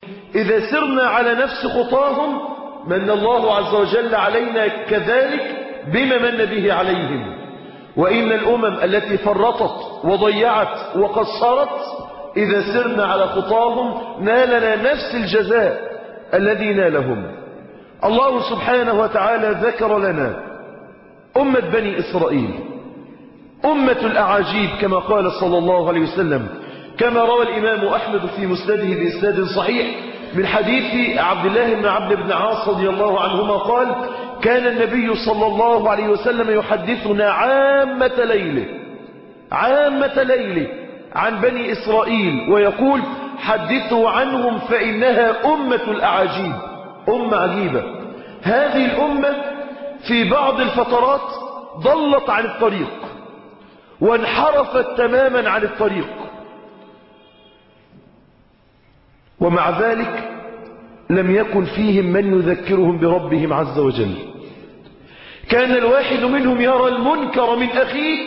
إذا سرنا على نفس خطاهم من الله عز وجل علينا كذلك بما من به عليهم وإن الأمم التي فرطت وضيعت وقصرت إذا سرنا على خطاهم نالنا نفس الجزاء الذي نالهم الله سبحانه وتعالى ذكر لنا أمة بني إسرائيل أمة الأعاجيب كما قال صلى الله عليه وسلم كما روى الإمام أحمد في مسنده بإسناد صحيح من حديث عبد الله بن عبد بن عاص رضي الله عنهما قال كان النبي صلى الله عليه وسلم يحدثنا عامة ليله عامة ليله عن بني إسرائيل ويقول حدثوا عنهم فإنها أمة الأعاجيب أمة عجيبة هذه الأمة في بعض الفترات ضلت عن الطريق وانحرفت تماما عن الطريق ومع ذلك لم يكن فيهم من يذكرهم بربهم عز وجل كان الواحد منهم يرى المنكر من أخيه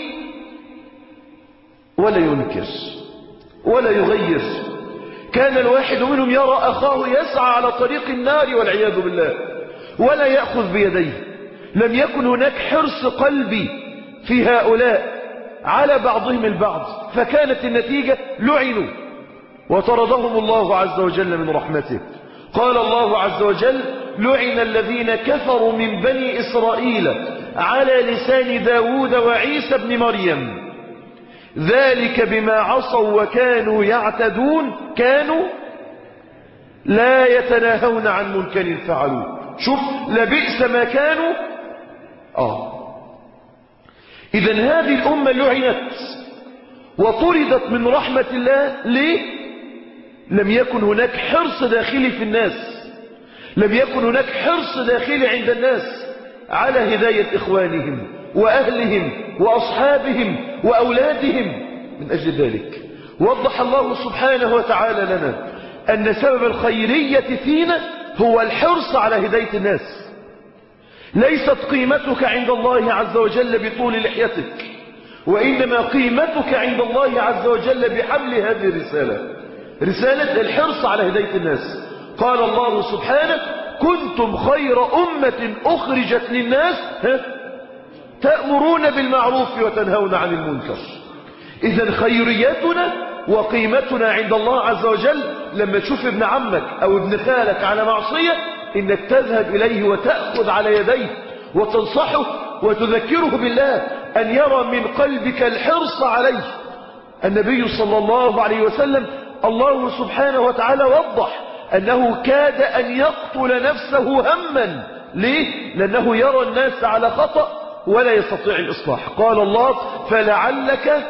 ولا ينكر ولا يغير كان الواحد منهم يرى أخاه يسعى على طريق النار والعياذ بالله ولا يأخذ بيديه لم يكن هناك حرص قلبي في هؤلاء على بعضهم البعض فكانت النتيجة لعنوا وطردهم الله عز وجل من رحمته قال الله عز وجل لعن الذين كفروا من بني إسرائيل على لسان داود وعيسى بن مريم ذلك بما عصوا وكانوا يعتدون كانوا لا يتناهون عن منكر فعلوه شوف لبئس ما كانوا آه إذا هذه الأمة لعنت وطردت من رحمة الله ليه لم يكن هناك حرص داخلي في الناس لم يكن هناك حرص داخلي عند الناس على هداية إخوانهم وأهلهم وأصحابهم وأولادهم من أجل ذلك وضح الله سبحانه وتعالى لنا أن سبب الخيرية فينا هو الحرص على هداية الناس ليست قيمتك عند الله عز وجل بطول لحيتك وإنما قيمتك عند الله عز وجل بحمل هذه الرسالة رسالة الحرص على هداية الناس قال الله سبحانه كنتم خير أمة أخرجت للناس ها؟ تأمرون بالمعروف وتنهون عن المنكر إذا خيريتنا وقيمتنا عند الله عز وجل لما تشوف ابن عمك أو ابن خالك على معصية إنك تذهب إليه وتأخذ على يديه وتنصحه وتذكره بالله أن يرى من قلبك الحرص عليه النبي صلى الله عليه وسلم الله سبحانه وتعالى وضح أنه كاد أن يقتل نفسه هما ليه؟ لأنه يرى الناس على خطأ ولا يستطيع الإصلاح قال الله فلعلك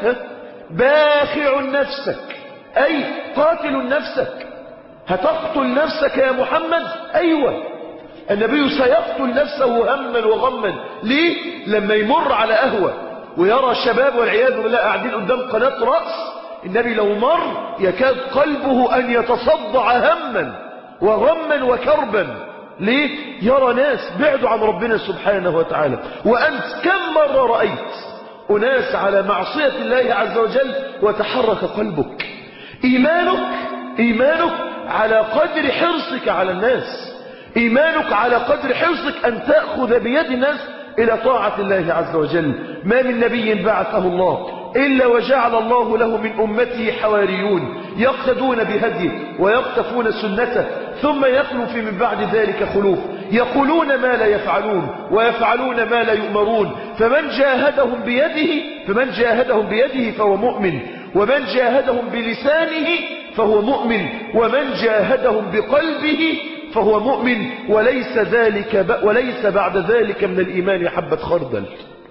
باخع نفسك أي قاتل نفسك هتقتل نفسك يا محمد أيوة النبي سيقتل نفسه هما وغما ليه؟ لما يمر على قهوة ويرى الشباب والعياذ بالله قاعدين قدام قناة رأس النبي لو مر يكاد قلبه أن يتصدع هما وغما وكربا ليه؟ يرى ناس بعدوا عن ربنا سبحانه وتعالى وأنت كم مرة رأيت أناس على معصية الله عز وجل وتحرك قلبك إيمانك إيمانك على قدر حرصك على الناس إيمانك على قدر حرصك أن تأخذ بيد الناس إلى طاعة الله عز وجل ما من نبي بعثه الله إلا وجعل الله له من أمته حواريون يقتدون بهديه ويقتفون سنته ثم يخلو في من بعد ذلك خلوف يقولون ما لا يفعلون ويفعلون ما لا يؤمرون فمن جاهدهم بيده فمن جاهدهم بيده فهو مؤمن ومن جاهدهم بلسانه فهو مؤمن ومن جاهدهم بقلبه فهو مؤمن وليس ذلك وليس بعد ذلك من الإيمان حبة خردل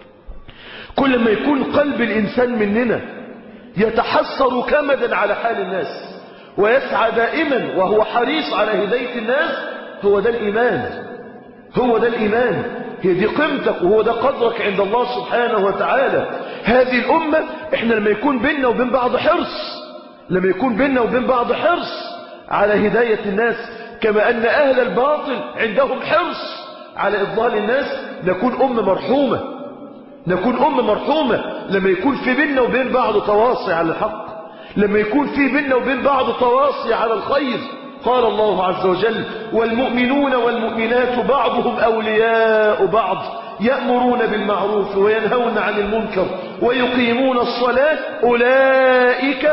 كل ما يكون قلب الإنسان مننا يتحسر كمدا على حال الناس ويسعى دائما وهو حريص على هداية الناس هو ده الإيمان هو ده الإيمان هي دي قيمتك وهو ده قدرك عند الله سبحانه وتعالى هذه الأمة احنا لما يكون بيننا وبين بعض حرص لما يكون بيننا وبين بعض حرص على هداية الناس كما أن أهل الباطل عندهم حرص على إضلال الناس نكون أمة مرحومة نكون أمة مرحومة لما يكون في بيننا وبين بعض تواصي على الحق لما يكون في بيننا وبين بعض تواصي على الخير قال الله عز وجل والمؤمنون والمؤمنات بعضهم أولياء بعض يأمرون بالمعروف وينهون عن المنكر ويقيمون الصلاة أولئك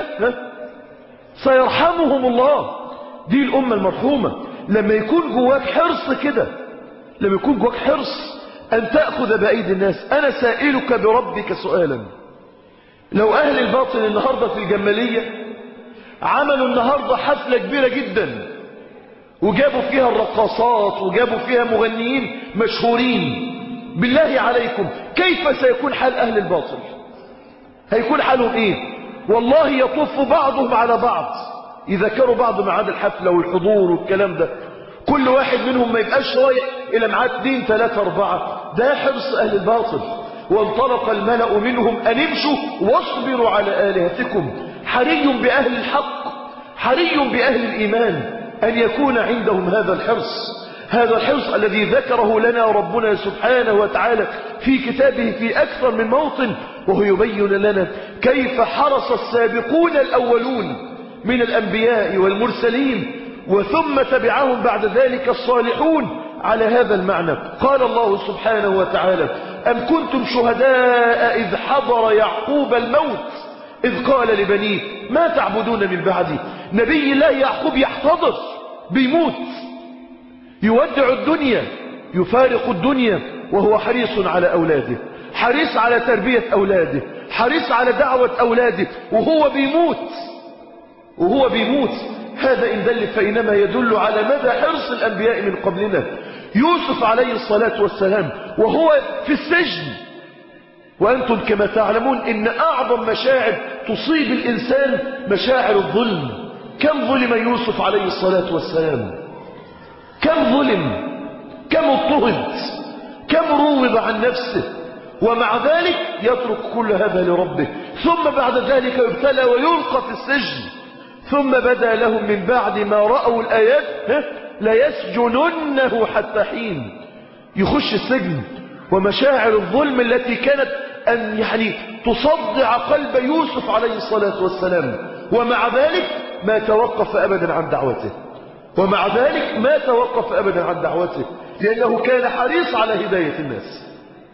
سيرحمهم الله دي الأمة المرحومة لما يكون جواك حرص كده لما يكون جواك حرص أن تأخذ بأيدي الناس أنا سائلك بربك سؤالا لو أهل الباطل النهاردة في الجمالية عملوا النهاردة حفلة كبيرة جدا وجابوا فيها الرقاصات وجابوا فيها مغنيين مشهورين بالله عليكم كيف سيكون حال أهل الباطل هيكون حالهم إيه والله يطوف بعضهم على بعض يذكروا بعض ميعاد الحفلة والحضور والكلام ده كل واحد منهم ما يبقاش رايح إلى ميعاد اثنين ثلاثة أربعة ده حرص أهل الباطل وانطلق الملأ منهم أن امشوا واصبروا على آلهتكم حري بأهل الحق حري بأهل الإيمان أن يكون عندهم هذا الحرص هذا الحرص الذي ذكره لنا ربنا سبحانه وتعالى في كتابه في أكثر من موطن وهو يبين لنا كيف حرص السابقون الأولون من الأنبياء والمرسلين وثم تبعهم بعد ذلك الصالحون على هذا المعنى قال الله سبحانه وتعالى أم كنتم شهداء إذ حضر يعقوب الموت إذ قال لبنيه ما تعبدون من بعدي نبي الله يعقوب يحتضر بيموت يودع الدنيا يفارق الدنيا وهو حريص على أولاده حريص على تربية أولاده حريص على دعوة أولاده وهو بيموت وهو بيموت هذا إن دل فإنما يدل على مدى حرص الأنبياء من قبلنا يوسف عليه الصلاة والسلام وهو في السجن وأنتم كما تعلمون إن أعظم مشاعر تصيب الإنسان مشاعر الظلم كم ظلم يوسف عليه الصلاة والسلام كم ظلم كم اضطهد كم روض عن نفسه ومع ذلك يترك كل هذا لربه ثم بعد ذلك يبتلى ويلقى في السجن ثم بدا لهم من بعد ما رأوا الآيات ليسجننه حتى حين يخش السجن ومشاعر الظلم التي كانت أن يعني تصدع قلب يوسف عليه الصلاة والسلام ومع ذلك ما توقف أبدا عن دعوته ومع ذلك ما توقف أبدا عن دعوته لأنه كان حريص على هداية الناس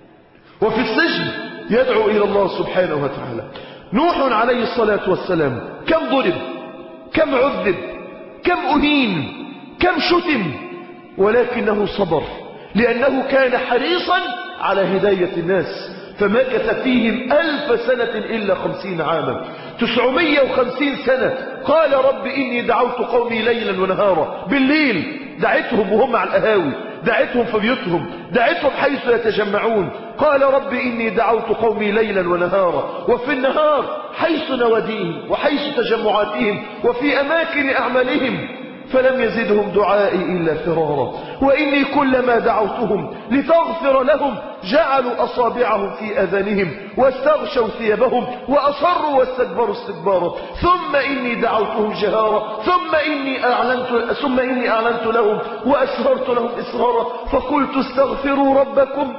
وفي السجن يدعو إلى الله سبحانه وتعالى نوح عليه الصلاة والسلام كم ضرب كم عذب كم أهين كم شتم ولكنه صبر لأنه كان حريصا على هداية الناس فمكث فيهم ألف سنة إلا خمسين عاما تسعمية وخمسين سنة قال رب إني دعوت قومي ليلا ونهارا بالليل دعتهم وهم على الأهاوي دعتهم في بيوتهم دعتهم حيث يتجمعون قال رب إني دعوت قومي ليلا ونهارا وفي النهار حيث نواديهم وحيث تجمعاتهم وفي أماكن أعمالهم فلم يزدهم دعائي إلا فرارا وإني كلما دعوتهم لتغفر لهم جعلوا أصابعهم في أذانهم واستغشوا ثيابهم وأصروا واستكبروا استكبارا ثم إني دعوتهم جهارا ثم إني أعلنت, ثم إني أعلنت لهم وأسررت لهم إسرارا فقلت استغفروا ربكم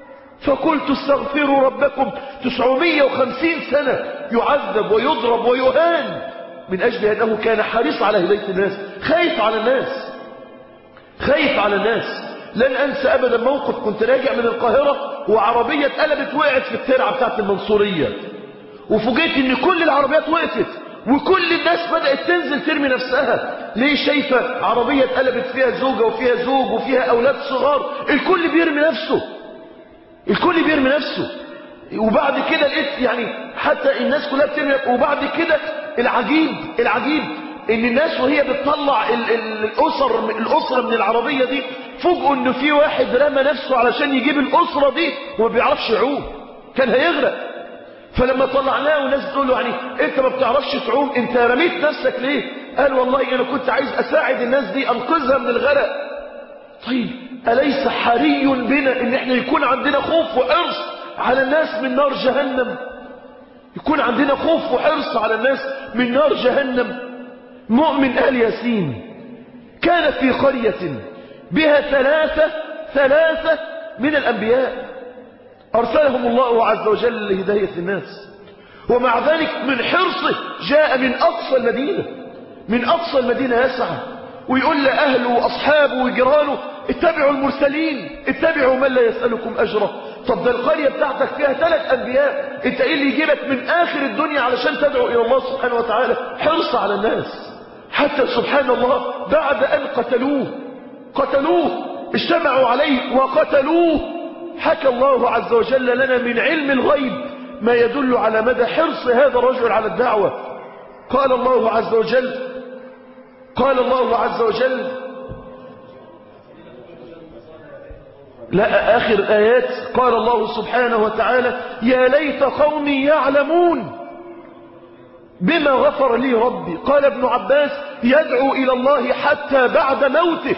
فقلت استغفروا ربكم 950 سنة يعذب ويضرب ويهان من أجل أنه كان حريص على هداية الناس خايف على الناس خايف على الناس لن أنسى أبدا موقف كنت راجع من القاهرة وعربية اتقلبت وقعت في الترعة بتاعت المنصورية وفوجئت ان كل العربيات وقفت وكل الناس بدأت تنزل ترمي نفسها ليه شايفة عربية اتقلبت فيها زوجة وفيها زوج وفيها أولاد صغار الكل بيرمي نفسه الكل بيرمي نفسه وبعد كده لقيت يعني حتى الناس كلها بترمي وبعد كده العجيب العجيب ان الناس وهي بتطلع ال ال الاسر الاسره من العربيه دي فوجئوا ان في واحد رمى نفسه علشان يجيب الاسره دي وما بيعرفش يعوم كان هيغرق فلما طلعناه والناس بتقول له يعني انت ما بتعرفش تعوم انت رميت نفسك ليه قال والله انا كنت عايز اساعد الناس دي انقذها من الغرق طيب اليس حري بنا ان احنا يكون عندنا خوف وحرص على الناس من نار جهنم يكون عندنا خوف وحرص على الناس من نار جهنم مؤمن آل ياسين كان في قرية بها ثلاثة ثلاثة من الأنبياء أرسلهم الله عز وجل لهداية الناس ومع ذلك من حرصه جاء من أقصى المدينة من أقصى المدينة يسعى ويقول لأهله وأصحابه وجيرانه اتبعوا المرسلين اتبعوا من لا يسألكم أجره طب ده القرية بتاعتك فيها ثلاث أنبياء انت ايه اللي يجيبك من آخر الدنيا علشان تدعو إلى الله سبحانه وتعالى حرص على الناس حتى سبحان الله بعد أن قتلوه قتلوه اجتمعوا عليه وقتلوه حكى الله عز وجل لنا من علم الغيب ما يدل على مدى حرص هذا الرجل على الدعوة قال الله عز وجل قال الله عز وجل لا آخر آيات قال الله سبحانه وتعالى يا ليت قومي يعلمون بما غفر لي ربي قال ابن عباس يدعو إلى الله حتى بعد موته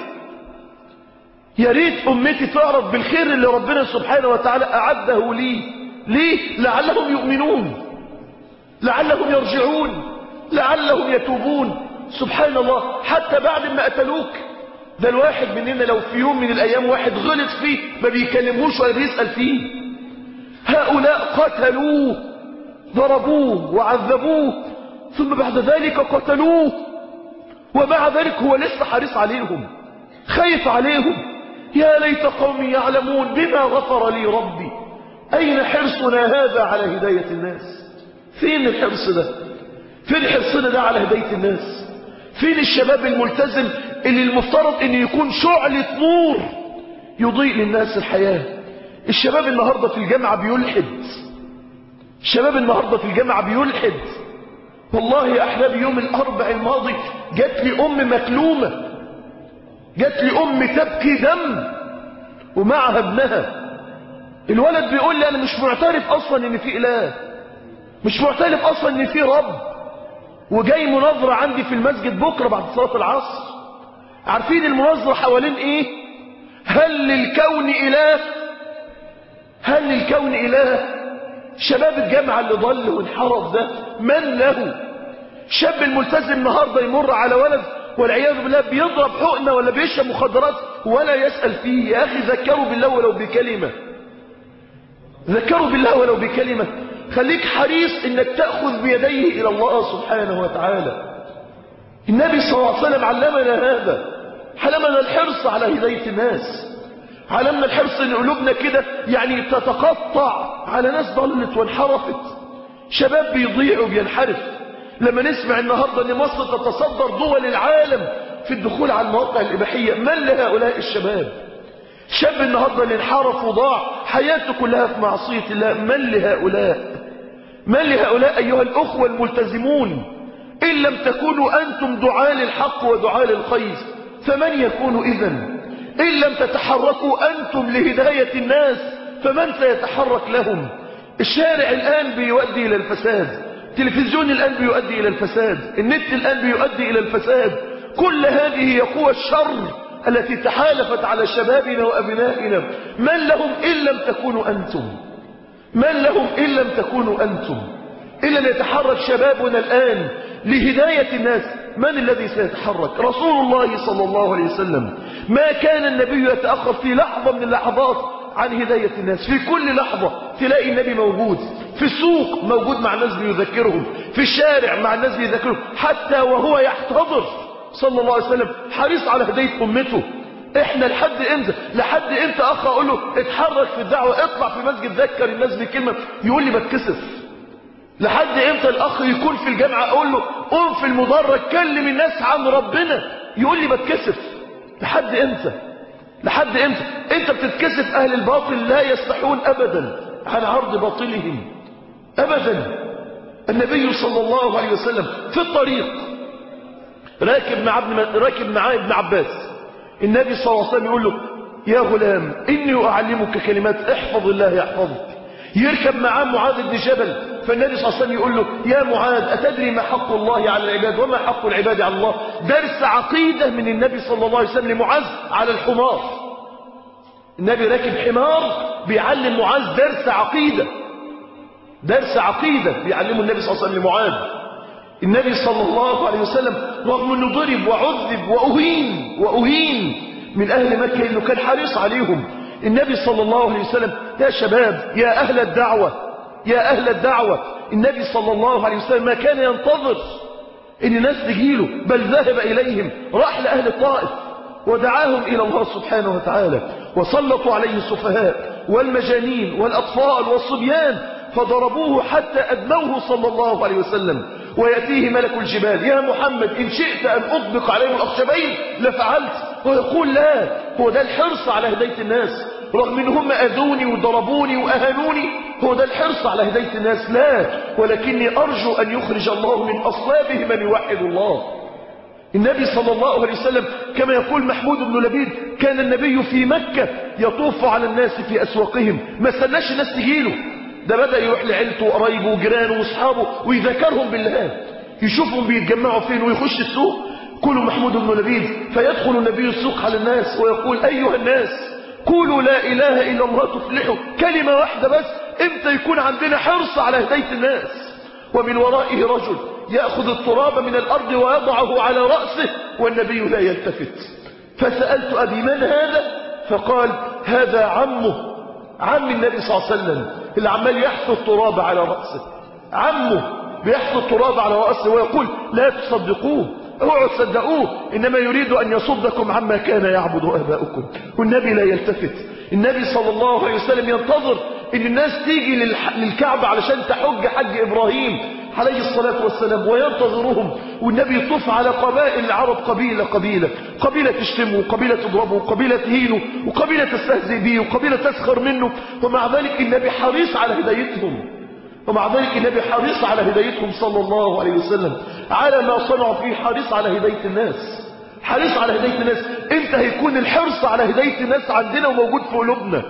يا ريت أمتي تعرف بالخير اللي ربنا سبحانه وتعالى أعده لي ليه لعلهم يؤمنون لعلهم يرجعون لعلهم يتوبون سبحان الله حتى بعد ما قتلوك ده الواحد مننا لو في يوم من الأيام واحد غلط فيه ما بيكلموش ولا بيسأل فيه هؤلاء قتلوه ضربوه وعذبوه ثم بعد ذلك قتلوه ومع ذلك هو لسه حريص عليهم خايف عليهم يا ليت قومي يعلمون بما غفر لي ربي أين حرصنا هذا على هداية الناس فين الحرص ده فين حرصنا ده على هداية الناس فين الشباب الملتزم اللي المفترض ان يكون شعلة نور يضيء للناس الحياة الشباب النهاردة في الجامعة بيلحد الشباب النهاردة في الجامعة بيلحد والله يا أحبابي يوم الأربع الماضي جات لي أم مكلومة جات لي أم تبكي دم ومعها ابنها الولد بيقول لي أنا مش معترف أصلا إن في إله مش معترف أصلا إن في رب وجاي مناظرة عندي في المسجد بكرة بعد صلاة العصر عارفين المناظرة حوالين إيه هل للكون إله هل للكون إله شباب الجامعة اللي ضل وانحرف ده من له شاب الملتزم النهاردة يمر على ولد والعياذ بالله بيضرب حقنة ولا بيشرب مخدرات ولا يسأل فيه يا أخي ذكروا بالله ولو بكلمة ذكروا بالله ولو بكلمة خليك حريص انك تأخذ بيديه الى الله سبحانه وتعالى النبي صلى الله عليه وسلم علمنا هذا علمنا الحرص على هداية الناس علمنا الحرص ان قلوبنا كده يعني تتقطع على ناس ضلت وانحرفت شباب بيضيع وبينحرف لما نسمع النهاردة ان مصر تتصدر دول العالم في الدخول على المواقع الإباحية من لهؤلاء الشباب شاب النهاردة اللي انحرف وضاع حياته كلها في معصية الله من لهؤلاء من لهؤلاء أيها الأخوة الملتزمون إن لم تكونوا أنتم دعاء للحق ودعاء للخير فمن يكون إذن إن لم تتحركوا أنتم لهداية الناس فمن سيتحرك لهم الشارع الآن بيؤدي إلى الفساد التلفزيون الآن بيؤدي إلى الفساد النت الآن بيؤدي إلى الفساد كل هذه هي قوى الشر التي تحالفت على شبابنا وأبنائنا من لهم إن لم تكونوا أنتم من لهم إن لم تكونوا أنتم إلا أن يتحرك شبابنا الآن لهداية الناس من الذي سيتحرك رسول الله صلى الله عليه وسلم ما كان النبي يتأخر في لحظة من اللحظات عن هداية الناس في كل لحظة تلاقي النبي موجود في السوق موجود مع الناس بيذكرهم في الشارع مع الناس بيذكرهم حتى وهو يحتضر صلى الله عليه وسلم حريص على هداية أمته احنا لحد امتى لحد امتى اخ اقول له اتحرك في الدعوة اطلع في مسجد ذكر الناس بكلمة يقول لي بتكسف لحد امتى الاخ يكون في الجامعة اقول له قوم في المدرج كلم الناس عن ربنا يقول لي بتكسف لحد امتى لحد امتى انت بتتكسف اهل الباطل لا يستحون ابدا عن عرض باطلهم ابدا النبي صلى الله عليه وسلم في الطريق راكب مع ابن راكب معاه ابن عباس النبي صلى الله عليه وسلم يقول له يا غلام إني أعلمك كلمات احفظ الله يحفظك يركب معاه معاذ بن جبل فالنبي صلى الله عليه وسلم يقول له يا معاذ أتدري ما حق الله على العباد وما حق العباد على الله درس عقيدة من النبي صلى الله عليه وسلم لمعاذ على الحمار النبي راكب حمار بيعلم معاذ درس عقيدة درس عقيدة بيعلمه النبي صلى الله عليه وسلم لمعاذ النبي صلى الله عليه وسلم رغم انه ضرب وعذب واهين واهين من اهل مكه انه كان حريص عليهم النبي صلى الله عليه وسلم يا شباب يا اهل الدعوه يا اهل الدعوه النبي صلى الله عليه وسلم ما كان ينتظر ان ناس تجيله بل ذهب اليهم راح لاهل الطائف ودعاهم الى الله سبحانه وتعالى وسلطوا عليه السفهاء والمجانين والاطفال والصبيان فضربوه حتى ادموه صلى الله عليه وسلم ويأتيه ملك الجبال يا محمد إن شئت أن أطبق عليهم الأخشبين لفعلت ويقول لا هو ده الحرص على هداية الناس رغم ان هم أذوني وضربوني وأهانوني هو ده الحرص على هداية الناس لا ولكني أرجو أن يخرج الله من أصلابه من يوحد الله النبي صلى الله عليه وسلم كما يقول محمود بن لبيد كان النبي في مكة يطوف على الناس في أسواقهم ما استناش الناس تجيله ده بدأ يروح لعيلته وقرايبه وجيرانه واصحابه ويذكرهم بالله يشوفهم بيتجمعوا فين ويخش السوق كلوا محمود بن لبيد فيدخل النبي السوق على الناس ويقول أيها الناس قولوا لا إله إلا الله تفلحوا كلمة واحدة بس امتى يكون عندنا حرص على هداية الناس ومن ورائه رجل يأخذ التراب من الأرض ويضعه على رأسه والنبي لا يلتفت فسألت أبي من هذا فقال هذا عمه عم النبي صلى الله عليه وسلم اللي عمال يحث التراب على رأسه عمه بيحث التراب على رأسه ويقول لا تصدقوه اوعوا تصدقوه إنما يريد أن يصدكم عما كان يعبد آباؤكم والنبي لا يلتفت النبي صلى الله عليه وسلم ينتظر ان الناس تيجي للكعبة علشان تحج حج إبراهيم عليه الصلاة والسلام وينتظرهم والنبي يطوف على قبائل العرب قبيلة قبيلة قبيلة تشتمه وقبيلة تضربه وقبيلة تهينه وقبيلة تستهزئ به وقبيلة تسخر منه ومع ذلك النبي حريص على هدايتهم ومع ذلك النبي حريص على هدايتهم صلى الله عليه وسلم على ما صنعوا فيه حريص على هداية الناس حريص على هداية الناس انت هيكون الحرص على هداية الناس عندنا وموجود في قلوبنا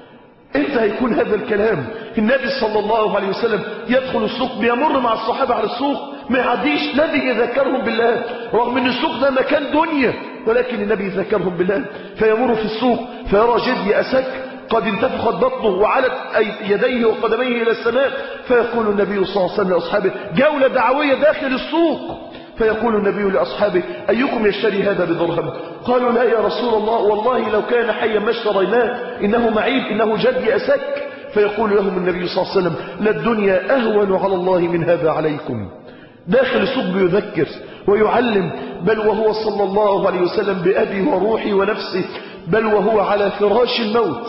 انت هيكون هذا الكلام النبي صلى الله عليه وسلم يدخل السوق بيمر مع الصحابة على السوق ما يعديش نبي يذكرهم بالله رغم ان السوق ده مكان دنيا ولكن النبي يذكرهم بالله فيمر في السوق فيرى جدي أسك قد انتفخت بطنه وعلت يديه وقدميه إلى السماء فيقول النبي صلى الله عليه وسلم لأصحابه جولة دعوية داخل السوق فيقول النبي لأصحابه أيكم يشتري هذا بدرهم قالوا لا يا رسول الله والله لو كان حيا ما اشتريناه إنه معيب إنه جدي أسك فيقول لهم النبي صلى الله عليه وسلم لا الدنيا أهون على الله من هذا عليكم داخل السوق بيذكر ويعلم بل وهو صلى الله عليه وسلم بأبي وروحي ونفسي بل وهو على فراش الموت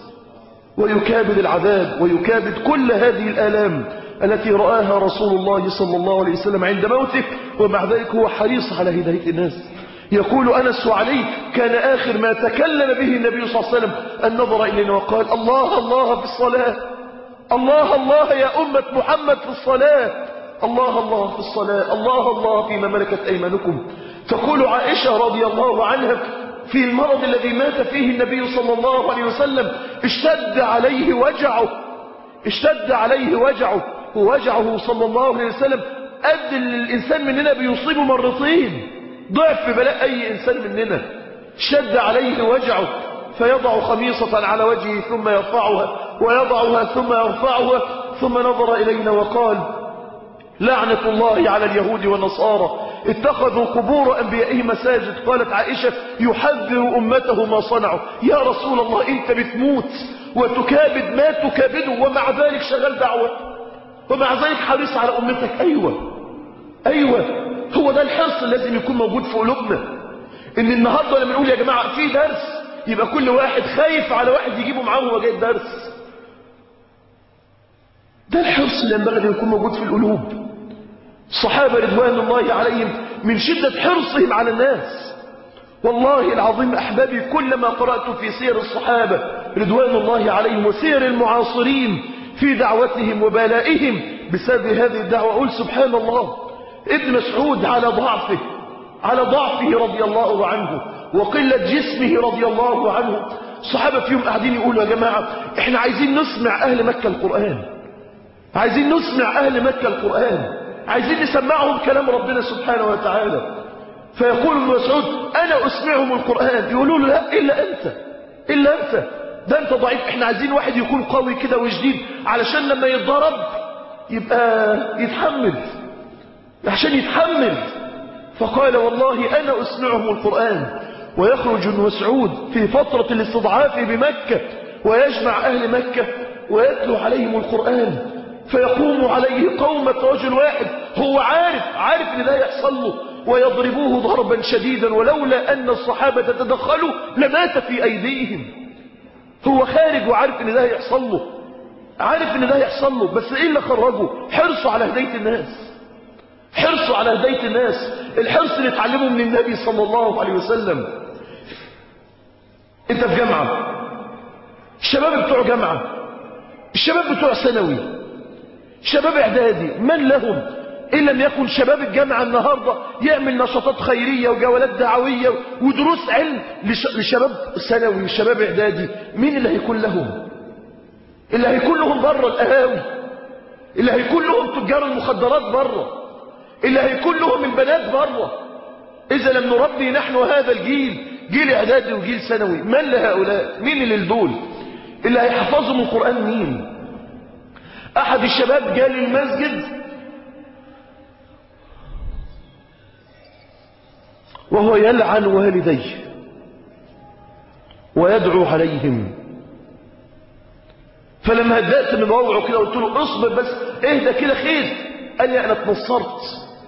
ويكابد العذاب ويكابد كل هذه الآلام التي رآها رسول الله صلى الله عليه وسلم عند موته ومع ذلك هو حريص على هداية الناس يقول أنس علي كان آخر ما تكلم به النبي صلى الله عليه وسلم أن نظر إلينا وقال الله الله في الصلاة الله الله يا أمة محمد في الصلاة الله الله في الصلاة الله الله فيما ملكت أيمانكم تقول عائشة رضي الله عنها في المرض الذي مات فيه النبي صلى الله عليه وسلم اشتد عليه وجعه اشتد عليه وجعه ووجعه صلى الله عليه وسلم قد الإنسان مننا بيصيبه مرتين ضعف في بلاء أي إنسان مننا شد عليه وجعه فيضع خميصة على وجهه ثم يرفعها ويضعها ثم يرفعها ثم نظر إلينا وقال لعنة الله على اليهود والنصارى اتخذوا قبور أنبيائهم مساجد قالت عائشة يحذر أمته ما صنعوا يا رسول الله انت بتموت وتكابد ما تكابده ومع ذلك شغال دعوة ومع ذلك حريص على أمتك أيوة أيوة هو ده الحرص اللي لازم يكون موجود في قلوبنا ان النهاردة لما نقول يا جماعة في درس يبقى كل واحد خايف على واحد يجيبه معاه وهو جاي الدرس ده الحرص اللي ينبغي ان يكون موجود في القلوب الصحابة رضوان الله عليهم من شدة حرصهم على الناس والله العظيم أحبابي كلما قرأت في سير الصحابة رضوان الله عليهم وسير المعاصرين في دعوتهم وبلائهم بسبب هذه الدعوة أقول سبحان الله ابن مسعود على ضعفه على ضعفه رضي الله عنه وقلة جسمه رضي الله عنه الصحابة فيهم قاعدين يقولوا يا جماعة احنا عايزين نسمع أهل مكة القرآن عايزين نسمع أهل مكة القرآن عايزين نسمعهم كلام ربنا سبحانه وتعالى فيقول ابن مسعود أنا أسمعهم القرآن يقولوا له لا إلا أنت إلا أنت ده أنت ضعيف احنا عايزين واحد يكون قوي كده وجديد علشان لما يتضرب يبقى يتحمل عشان يتحمل فقال والله أنا أسمعهم القرآن ويخرج ابن مسعود في فترة الاستضعاف بمكة ويجمع أهل مكة ويتلو عليهم القرآن فيقوم عليه قومة رجل واحد هو عارف عارف ان ده يحصل له ويضربوه ضربا شديدا ولولا ان الصحابة تدخلوا لمات في ايديهم هو خارج وعارف ان ده يحصل له عارف ان ده يحصل له بس ايه اللي خرجه حرصه على هداية الناس حرصه على هداية الناس الحرص اللي اتعلمه من النبي صلى الله عليه وسلم انت في جامعة الشباب بتوع جامعة الشباب بتوع ثانوي شباب اعدادي من لهم ان لم يكن شباب الجامعة النهاردة يعمل نشاطات خيرية وجولات دعوية ودروس علم لشباب ثانوي وشباب اعدادي مين اللي هيكون لهم اللي هيكون لهم بره القهاوي اللي هيكون لهم تجار المخدرات بره اللي هيكون لهم البنات بره اذا لم نربي نحن هذا الجيل جيل اعدادي وجيل ثانوي من لهؤلاء مين اللي لدول اللي هيحفظوا من القرآن مين احد الشباب جاء للمسجد وهو يلعن والديه ويدعو عليهم فلما هدأت من روعه كده قلت له اصبر بس اهدى كده خير قال لي انا اتنصرت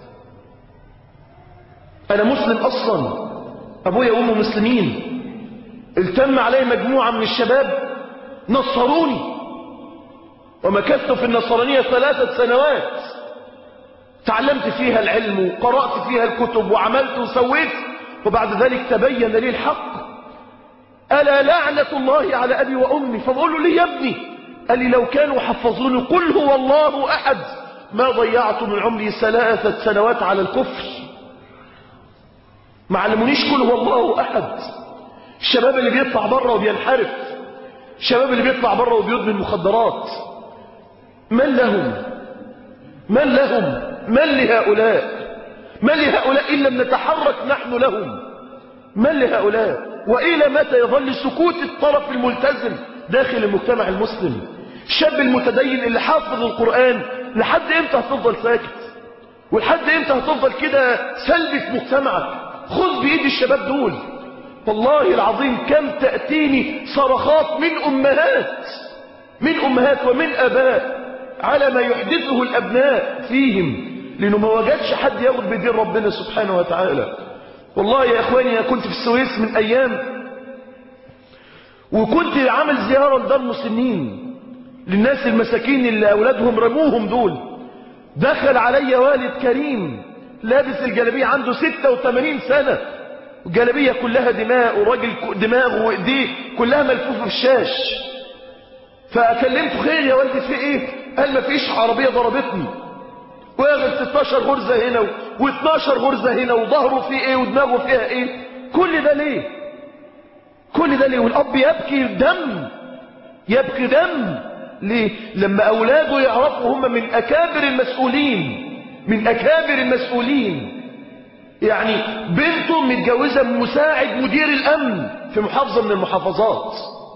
انا مسلم اصلا ابويا وامي مسلمين التم علي مجموعة من الشباب نصروني ومكثت في النصرانية ثلاثة سنوات تعلمت فيها العلم وقرأت فيها الكتب وعملت وسويت وبعد ذلك تبين لي الحق ألا لعنة الله على أبي وأمي فبقول له لي يا ابني قال لي لو كانوا حفظوني قل هو الله أحد ما ضيعت من عمري ثلاثة سنوات على الكفر ما علمونيش قل هو الله أحد الشباب اللي بيطلع بره وبينحرف الشباب اللي بيطلع بره وبيدمن مخدرات من لهم من لهم من لهؤلاء من لهؤلاء إن لم نتحرك نحن لهم من لهؤلاء وإلى متى يظل سكوت الطرف الملتزم داخل المجتمع المسلم الشاب المتدين اللي حافظ القرآن لحد امتى هتفضل ساكت ولحد امتى هتفضل كده سلبي في مجتمعك خذ بإيد الشباب دول والله العظيم كم تأتيني صرخات من أمهات من أمهات ومن أباء على ما يحدثه الأبناء فيهم لأنه ما وجدش حد ياخد بدين ربنا سبحانه وتعالى والله يا إخواني أنا كنت في السويس من أيام وكنت عامل زيارة لدار مسلمين للناس المساكين اللي أولادهم رموهم دول دخل علي والد كريم لابس الجلبية عنده 86 سنة الجلبية كلها دماء وراجل دماغه وايديه كلها ملفوفة في الشاش فأكلمته خير يا والدي في ايه قال ما فيش عربية ضربتني واخد 16 غرزة هنا و12 غرزة هنا وظهره فيه ايه ودماغه فيها ايه كل ده ليه كل ده ليه والاب يبكي دم يبكي دم ليه لما اولاده يعرفوا هم من اكابر المسؤولين من اكابر المسؤولين يعني بنته متجوزة مساعد مدير الامن في محافظة من المحافظات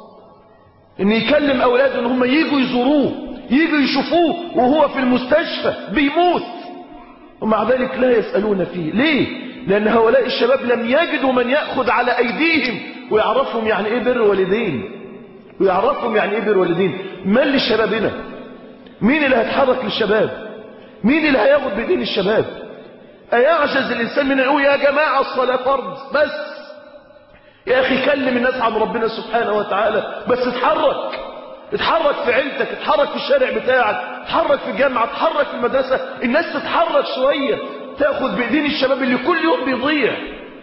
ان يكلم اولاده ان هم يجوا يزوروه يجوا يشوفوه وهو في المستشفى بيموت ومع ذلك لا يسألون فيه ليه لان هؤلاء الشباب لم يجدوا من يأخذ على ايديهم ويعرفهم يعني ايه بر والدين ويعرفهم يعني ايه بر والدين من لشبابنا مين اللي هيتحرك للشباب مين اللي هياخد بدين الشباب ايعجز الانسان من يقول يا جماعة الصلاة فرض بس يا اخي كلم الناس عن ربنا سبحانه وتعالى بس اتحرك اتحرك في عيلتك اتحرك في الشارع بتاعك اتحرك في الجامعة اتحرك في المدرسة الناس تتحرك شوية تاخد بايدين الشباب اللي كل يوم بيضيع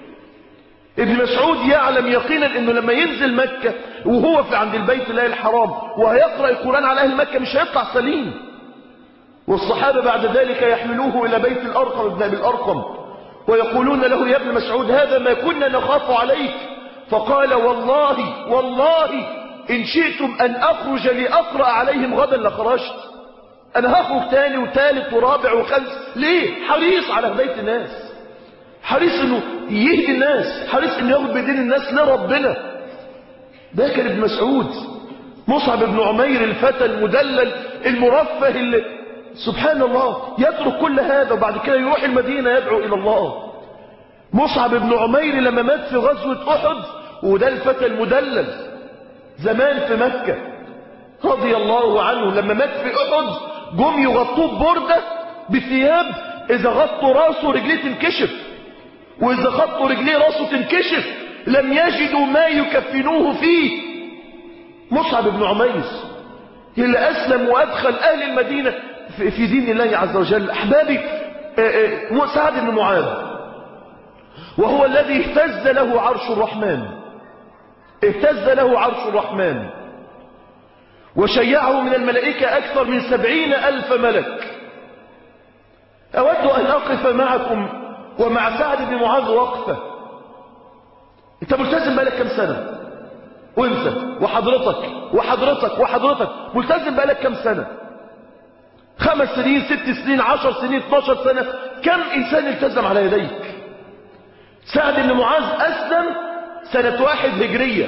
ابن مسعود يعلم يقينا انه لما ينزل مكة وهو في عند البيت الله الحرام وهيقرأ القرآن على اهل مكة مش هيطلع سليم والصحابة بعد ذلك يحملوه الى بيت الارقم ابن ابي الارقم ويقولون له يا ابن مسعود هذا ما كنا نخاف عليك فقال والله والله إن شئتم أن أخرج لأقرأ عليهم غدا لخرجت أنا هخرج تاني وتالت ورابع وخمس ليه حريص على هداية الناس حريص أنه يهدي الناس حريص أنه ياخد بدين الناس لربنا ده كان ابن مسعود مصعب بن عمير الفتى المدلل المرفه اللي سبحان الله يترك كل هذا وبعد كده يروح المدينة يدعو إلى الله مصعب بن عمير لما مات في غزوة أحد وده الفتى المدلل زمان في مكة رضي الله عنه لما مات في أحد جم يغطوه ببردة بثياب إذا غطوا راسه رجليه تنكشف وإذا غطوا رجليه راسه تنكشف لم يجدوا ما يكفنوه فيه مصعب بن عمير اللي أسلم وأدخل أهل المدينة في دين الله عز وجل أحبابي سعد بن معاذ وهو الذي اهتز له عرش الرحمن اهتز له عرش الرحمن وشيعه من الملائكة أكثر من سبعين ألف ملك أود أن أقف معكم ومع سعد بن معاذ وقفة أنت ملتزم بقالك كم سنة وانت وحضرتك وحضرتك وحضرتك ملتزم بقالك كم سنة خمس سنين ست سنين عشر سنين 12 سنة كم إنسان التزم على يديك سعد بن معاذ أسلم سنة واحد هجرية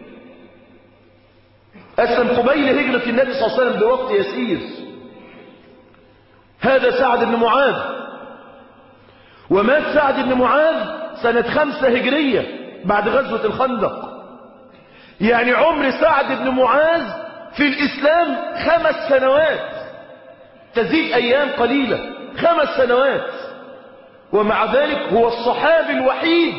أسلم قبيل هجرة النبي صلى الله عليه وسلم بوقت يسير هذا سعد بن معاذ ومات سعد بن معاذ سنة خمسة هجرية بعد غزوة الخندق يعني عمر سعد بن معاذ في الإسلام خمس سنوات تزيد أيام قليلة خمس سنوات ومع ذلك هو الصحابي الوحيد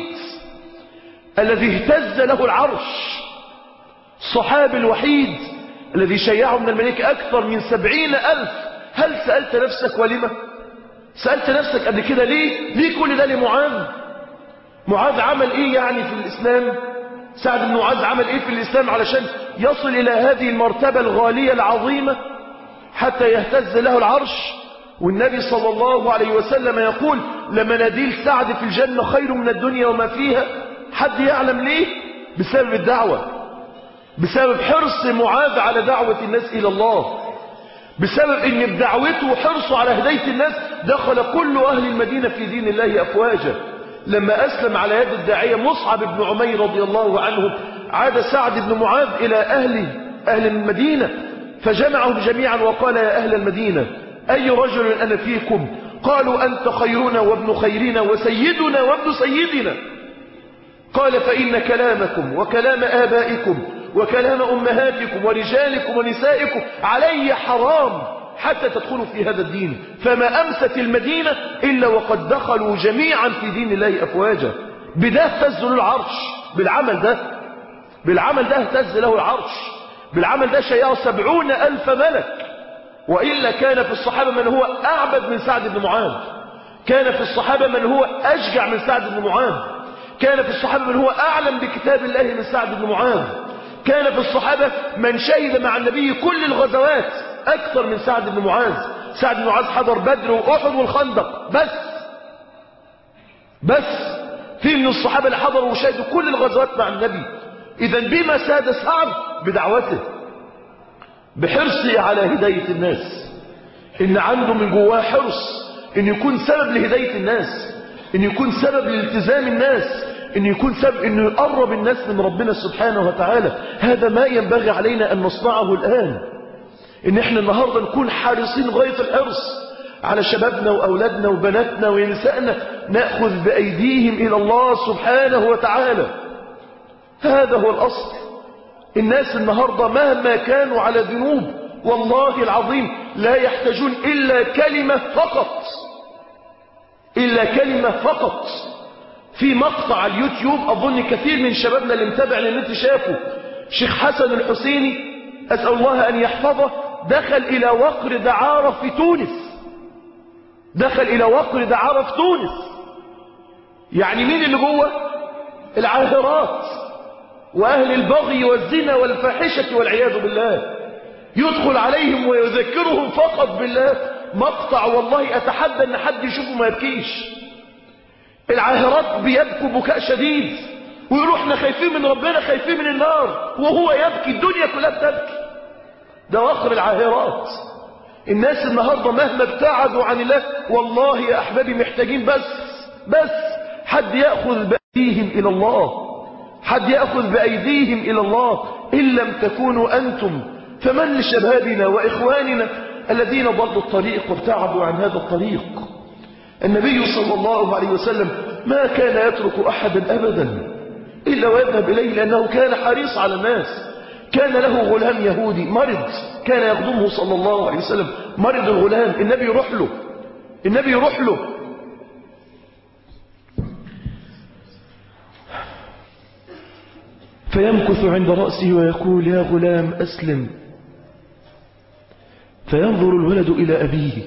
الذي اهتز له العرش الصحابي الوحيد الذي شيعه من الملائكة أكثر من سبعين ألف هل سألت نفسك ولما سألت نفسك قبل كده ليه ليه كل ده لمعاذ معاذ عمل ايه يعني في الإسلام سعد بن معاذ عمل ايه في الإسلام علشان يصل إلى هذه المرتبة الغالية العظيمة حتى يهتز له العرش والنبي صلى الله عليه وسلم يقول لمناديل سعد في الجنة خير من الدنيا وما فيها حد يعلم ليه بسبب الدعوة بسبب حرص معاذ على دعوة الناس إلى الله بسبب ان بدعوته وحرصه على هداية الناس دخل كل أهل المدينة في دين الله أفواجا لما أسلم على يد الداعية مصعب بن عمير رضي الله عنه عاد سعد بن معاذ إلى أهل أهل المدينة فجمعهم جميعا وقال يا أهل المدينة أي رجل أنا فيكم قالوا أنت خيرنا وابن خيرنا وسيدنا وابن سيدنا قال فإن كلامكم وكلام آبائكم وكلام أمهاتكم ورجالكم ونسائكم علي حرام حتى تدخلوا في هذا الدين فما أمست المدينة إلا وقد دخلوا جميعا في دين الله أفواجا بده اهتز له العرش بالعمل ده بالعمل ده اهتز له العرش بالعمل ده شيعه سبعون ألف ملك وإلا كان في الصحابة من هو أعبد من سعد بن معاذ كان في الصحابة من هو أشجع من سعد بن معاذ كان في الصحابة من هو أعلم بكتاب الله من سعد بن معاذ كان في الصحابة من شهد مع النبي كل الغزوات أكثر من سعد بن معاذ سعد بن معاذ حضر بدر وأحد والخندق بس بس في من الصحابة اللي حضروا وشهدوا كل الغزوات مع النبي إذا بما ساد سعد بدعوته بحرصه على هداية الناس إن عنده من جواه حرص إن يكون سبب لهداية الناس إن يكون سبب لالتزام الناس إن يكون سبب إنه يقرب الناس من ربنا سبحانه وتعالى هذا ما ينبغي علينا أن نصنعه الآن إن إحنا النهاردة نكون حريصين غاية الحرص على شبابنا وأولادنا وبناتنا ونسائنا نأخذ بأيديهم إلى الله سبحانه وتعالى هذا هو الأصل الناس النهاردة مهما كانوا على ذنوب والله العظيم لا يحتاجون إلا كلمة فقط إلا كلمة فقط في مقطع على اليوتيوب أظن كثير من شبابنا اللي متابع للنت شافه شيخ حسن الحسيني أسأل الله أن يحفظه دخل إلى وقر دعارة في تونس دخل إلى وقر دعارة في تونس يعني مين اللي جوه العاهرات وأهل البغي والزنا والفاحشة والعياذ بالله يدخل عليهم ويذكرهم فقط بالله مقطع والله أتحدى أن حد يشوفه ما يبكيش العاهرات بيبكوا بكاء شديد ويقولوا احنا خايفين من ربنا خايفين من النار وهو يبكي الدنيا كلها بتبكي ده وخر العاهرات الناس النهاردة مهما ابتعدوا عن الله والله يا أحبابي محتاجين بس بس حد يأخذ بأيديهم إلى الله حد يأخذ بأيديهم إلى الله إن لم تكونوا أنتم فمن لشبابنا وإخواننا الذين ضلوا الطريق وابتعدوا عن هذا الطريق النبي صلى الله عليه وسلم ما كان يترك أحدا أبدا إلا ويذهب إليه لأنه كان حريص على الناس كان له غلام يهودي مرض كان يخدمه صلى الله عليه وسلم مرض الغلام النبي يروح له النبي يروح له فيمكث عند رأسه ويقول يا غلام أسلم فينظر الولد إلى أبيه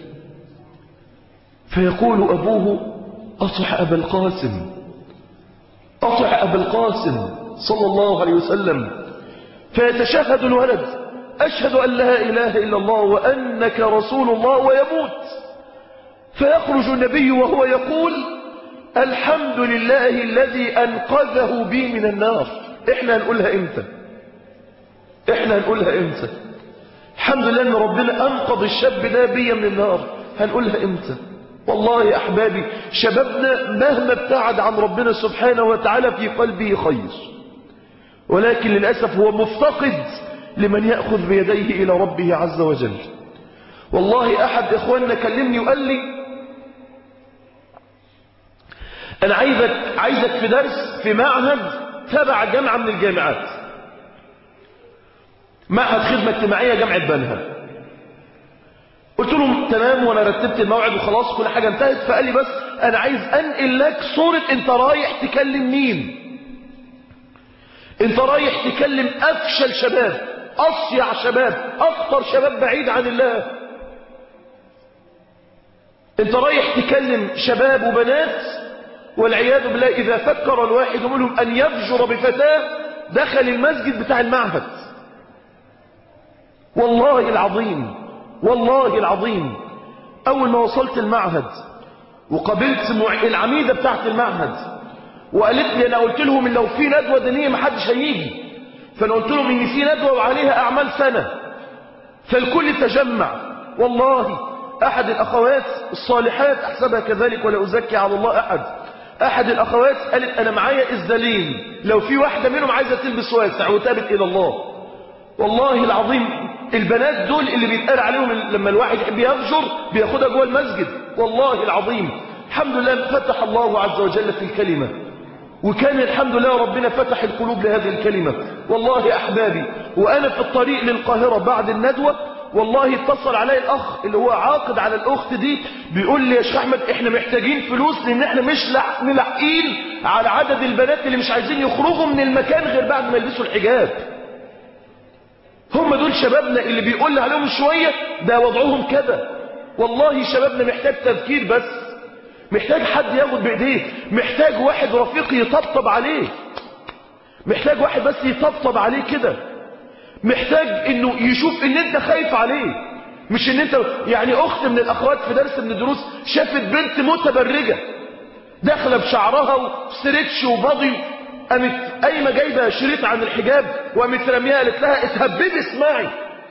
فيقول أبوه أطع أبا القاسم أطع أبا القاسم صلى الله عليه وسلم فيتشهد الولد أشهد أن لا إله إلا الله وأنك رسول الله ويموت فيخرج النبي وهو يقول الحمد لله الذي أنقذه بي من النار إحنا هنقولها إمتى إحنا هنقولها إمتى الحمد لله أن ربنا أنقذ الشاب ده بي من النار هنقولها إمتى والله يا أحبابي شبابنا مهما ابتعد عن ربنا سبحانه وتعالى في قلبه خير ولكن للأسف هو مفتقد لمن يأخذ بيديه إلى ربه عز وجل والله أحد إخواننا كلمني وقال لي أنا عايزك, عايزك في درس في معهد تبع جامعة من الجامعات معهد خدمة اجتماعية جامعة بنها قلت لهم تمام وانا رتبت الموعد وخلاص كل حاجة انتهت فقال لي بس انا عايز انقل لك صورة انت رايح تكلم مين انت رايح تكلم افشل شباب اصيع شباب اكتر شباب بعيد عن الله انت رايح تكلم شباب وبنات والعياذ بالله اذا فكر الواحد منهم ان يفجر بفتاة دخل المسجد بتاع المعهد والله العظيم والله العظيم أول ما وصلت المعهد وقابلت العميدة بتاعت المعهد وقالت لي أنا قلت لهم إن لو في ندوة دينية محدش هيجي فأنا قلت لهم إن في ندوة وعليها أعمال سنة فالكل تجمع والله أحد الأخوات الصالحات أحسبها كذلك ولا أزكي على الله أحد أحد الأخوات قالت أنا معايا إزدالين لو في واحدة منهم عايزة تلبس واسع وتابت إلى الله والله العظيم البنات دول اللي بيتقال عليهم لما الواحد يحب يفجر بياخدها جوه المسجد والله العظيم الحمد لله فتح الله عز وجل في الكلمة وكان الحمد لله ربنا فتح القلوب لهذه الكلمة والله يا أحبابي وأنا في الطريق للقاهرة بعد الندوة والله اتصل علي الأخ اللي هو عاقد على الأخت دي بيقول لي يا شيخ أحمد إحنا محتاجين فلوس لأن إحنا مش ملاحقين على عدد البنات اللي مش عايزين يخرجوا من المكان غير بعد ما يلبسوا الحجاب هم دول شبابنا اللي بيقول عليهم شوية ده وضعهم كده والله شبابنا محتاج تذكير بس محتاج حد ياخد بإيديه محتاج واحد رفيق يطبطب عليه محتاج واحد بس يطبطب عليه كده محتاج انه يشوف ان انت خايف عليه مش ان انت يعني اخت من الاخوات في درس من الدروس شافت بنت متبرجة داخله بشعرها وستريتش وباضي قامت قايمه جايبه شريط عن الحجاب وقامت رميها قالت لها اتهببي اسمعي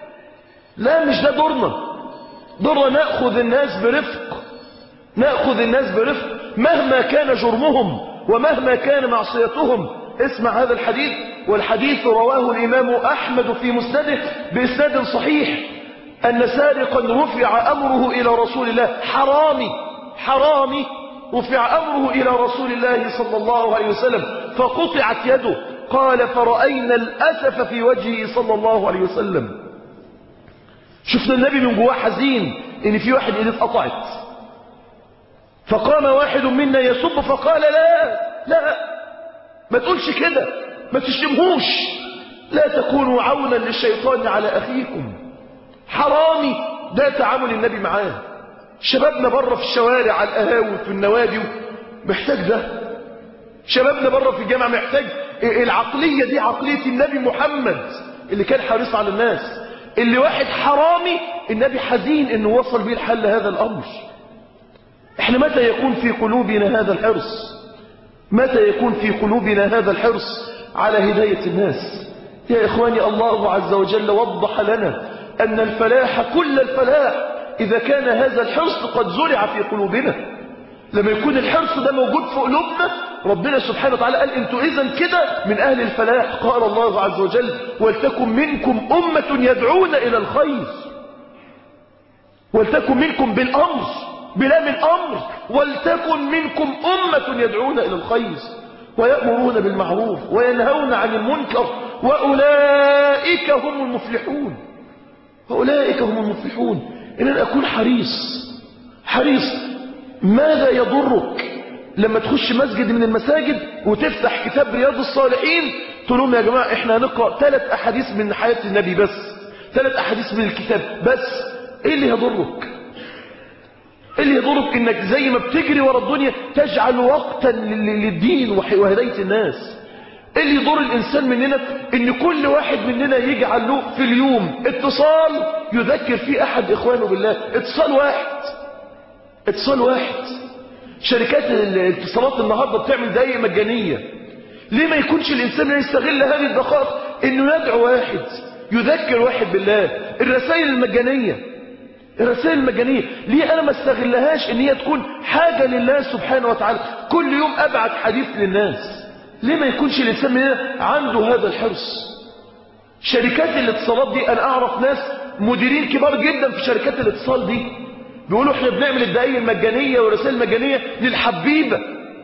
لا مش ده دورنا دورنا ناخذ الناس برفق ناخذ الناس برفق مهما كان جرمهم ومهما كان معصيتهم اسمع هذا الحديث والحديث رواه الامام احمد في مسنده باسناد صحيح ان سارقا رفع امره الى رسول الله حرامي حرامي رفع أمره إلى رسول الله صلى الله عليه وسلم فقطعت يده قال فرأينا الأسف في وجهه صلى الله عليه وسلم شفنا النبي من جواه حزين إن في واحد إيده اتقطعت فقام واحد منا يسب فقال لا لا ما تقولش كده ما تشتمهوش لا تكونوا عونا للشيطان على أخيكم حرامي ده تعامل النبي معاه شبابنا بره في الشوارع على القهاوي في النوادي محتاج ده شبابنا بره في الجامعة محتاج العقلية دي عقلية النبي محمد اللي كان حريص على الناس اللي واحد حرامي النبي حزين انه وصل بيه الحل هذا الامر احنا متى يكون في قلوبنا هذا الحرص متى يكون في قلوبنا هذا الحرص على هداية الناس يا إخواني الله عز وجل وضح لنا أن الفلاح كل الفلاح إذا كان هذا الحرص قد زرع في قلوبنا لما يكون الحرص ده موجود في قلوبنا ربنا سبحانه وتعالى قال انتوا اذا كده من اهل الفلاح قال الله عز وجل ولتكن منكم امة يدعون الى الخير ولتكن منكم بالامر بلام الامر ولتكن منكم امة يدعون الى الخير ويأمرون بالمعروف وينهون عن المنكر واولئك هم المفلحون واولئك هم المفلحون ان انا اكون حريص حريص ماذا يضرك لما تخش مسجد من المساجد وتفتح كتاب رياض الصالحين تقول لهم يا جماعة احنا هنقرأ ثلاث أحاديث من حياة النبي بس ثلاث أحاديث من الكتاب بس ايه اللي يضرك ايه اللي يضرك انك زي ما بتجري ورا الدنيا تجعل وقتا للدين وهداية الناس ايه اللي يضر الانسان مننا ان كل واحد مننا يجعل له في اليوم اتصال يذكر فيه احد اخوانه بالله اتصال واحد اتصال واحد شركات الاتصالات النهاردة بتعمل دقايق مجانية ليه ما يكونش الانسان يستغل هذه الدقائق انه يدعو واحد يذكر واحد بالله الرسائل المجانية الرسائل المجانية ليه انا ما استغلهاش ان هي تكون حاجة لله سبحانه وتعالى كل يوم ابعت حديث للناس ليه ما يكونش الانسان مننا عنده هذا الحرص شركات الاتصالات دي انا اعرف ناس مديرين كبار جدا في شركات الاتصال دي بيقولوا احنا بنعمل الدقايق المجانية والرسائل المجانية للحبيبة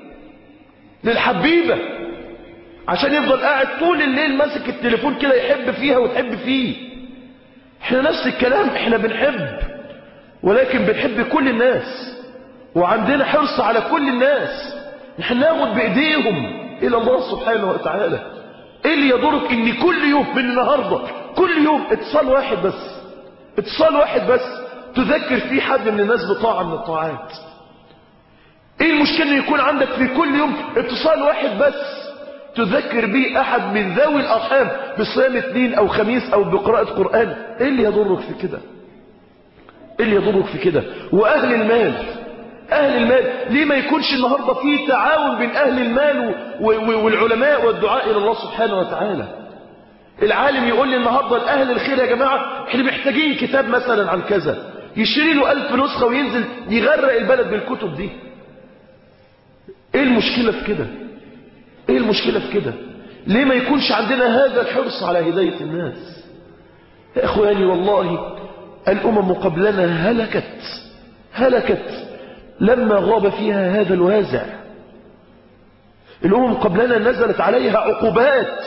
للحبيبة عشان يفضل قاعد طول الليل ماسك التليفون كده يحب فيها وتحب فيه احنا نفس الكلام احنا بنحب ولكن بنحب كل الناس وعندنا حرص على كل الناس نحن ناخد بايديهم الى الله سبحانه وتعالى ايه اللي يضرك ان كل يوم من النهارده كل يوم اتصال واحد بس اتصال واحد بس تذكر فيه حد من الناس بطاعه من الطاعات ايه المشكله ان يكون عندك في كل يوم اتصال واحد بس تذكر به احد من ذوي الارحام بصيام اثنين او خميس او بقراءه قران ايه اللي يضرك في كده ايه اللي يضرك في كده واهل المال أهل المال ليه ما يكونش النهاردة في تعاون بين أهل المال والعلماء والدعاء إلى الله سبحانه وتعالى العالم يقول لي النهاردة لأهل الخير يا جماعة احنا محتاجين كتاب مثلا عن كذا يشتري له ألف نسخة وينزل يغرق البلد بالكتب دي ايه المشكلة في كده ايه المشكلة في كده ليه ما يكونش عندنا هذا الحرص على هداية الناس يا اخواني والله الامم قبلنا هلكت هلكت لما غاب فيها هذا الوازع الأمم قبلنا نزلت عليها عقوبات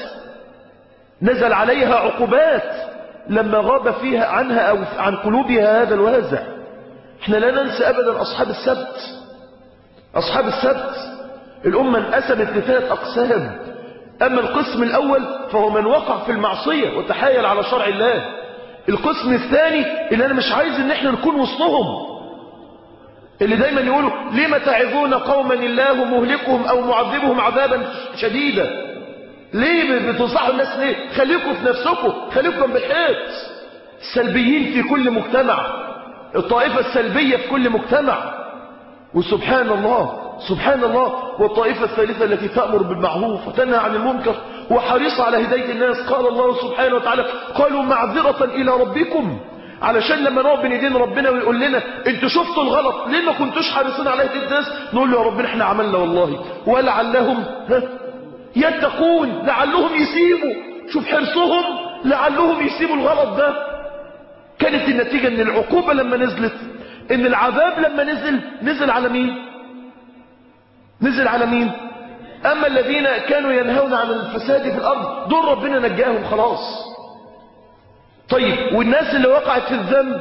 نزل عليها عقوبات لما غاب فيها عنها أو عن قلوبها هذا الوازع احنا لا ننسى أبدا أصحاب السبت أصحاب السبت الأمة انقسمت لثلاث أقسام أما القسم الأول فهو من وقع في المعصية وتحايل على شرع الله القسم الثاني اللي أنا مش عايز إن احنا نكون وسطهم اللي دايما يقولوا لما تعظون قوما الله مهلكهم او معذبهم عذابا شديدا ليه بتنصحوا الناس ليه خليكم في نفسكم خليكم بالحيط السلبيين في كل مجتمع الطائفة السلبية في كل مجتمع وسبحان الله سبحان الله والطائفة الثالثة التي تأمر بالمعروف وتنهى عن المنكر وحريصة على هداية الناس قال الله سبحانه وتعالى قالوا معذرة إلى ربكم علشان لما نقف بين ايدين ربنا ويقول لنا انتوا شفتوا الغلط ليه ما كنتوش حريصين على هدايه الناس نقول له يا ربنا احنا عملنا والله ولعلهم يتقون لعلهم يسيبوا شوف حرصهم لعلهم يسيبوا الغلط ده كانت النتيجه ان العقوبه لما نزلت ان العذاب لما نزل نزل على مين نزل على مين اما الذين كانوا ينهون عن الفساد في الارض دول ربنا نجاهم خلاص طيب والناس اللي وقعت في الذنب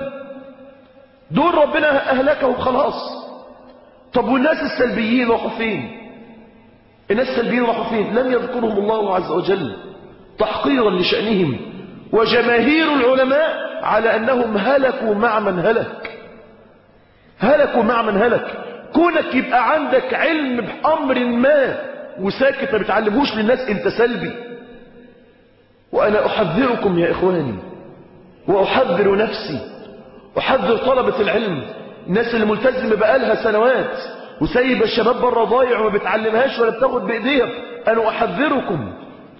دول ربنا أهلكهم خلاص طب والناس السلبيين راحوا فين الناس السلبيين راحوا فين لم يذكرهم الله عز وجل تحقيرا لشأنهم وجماهير العلماء على أنهم هلكوا مع من هلك هلكوا مع من هلك كونك يبقى عندك علم بأمر ما وساكت ما بتعلمهوش للناس انت سلبي وأنا أحذركم يا إخواني وأحذر نفسي أحذر طلبة العلم الناس اللي ملتزمة بقالها سنوات وسايب الشباب بره ضايع وما بتعلمهاش ولا بتاخد بإيديها أنا أحذركم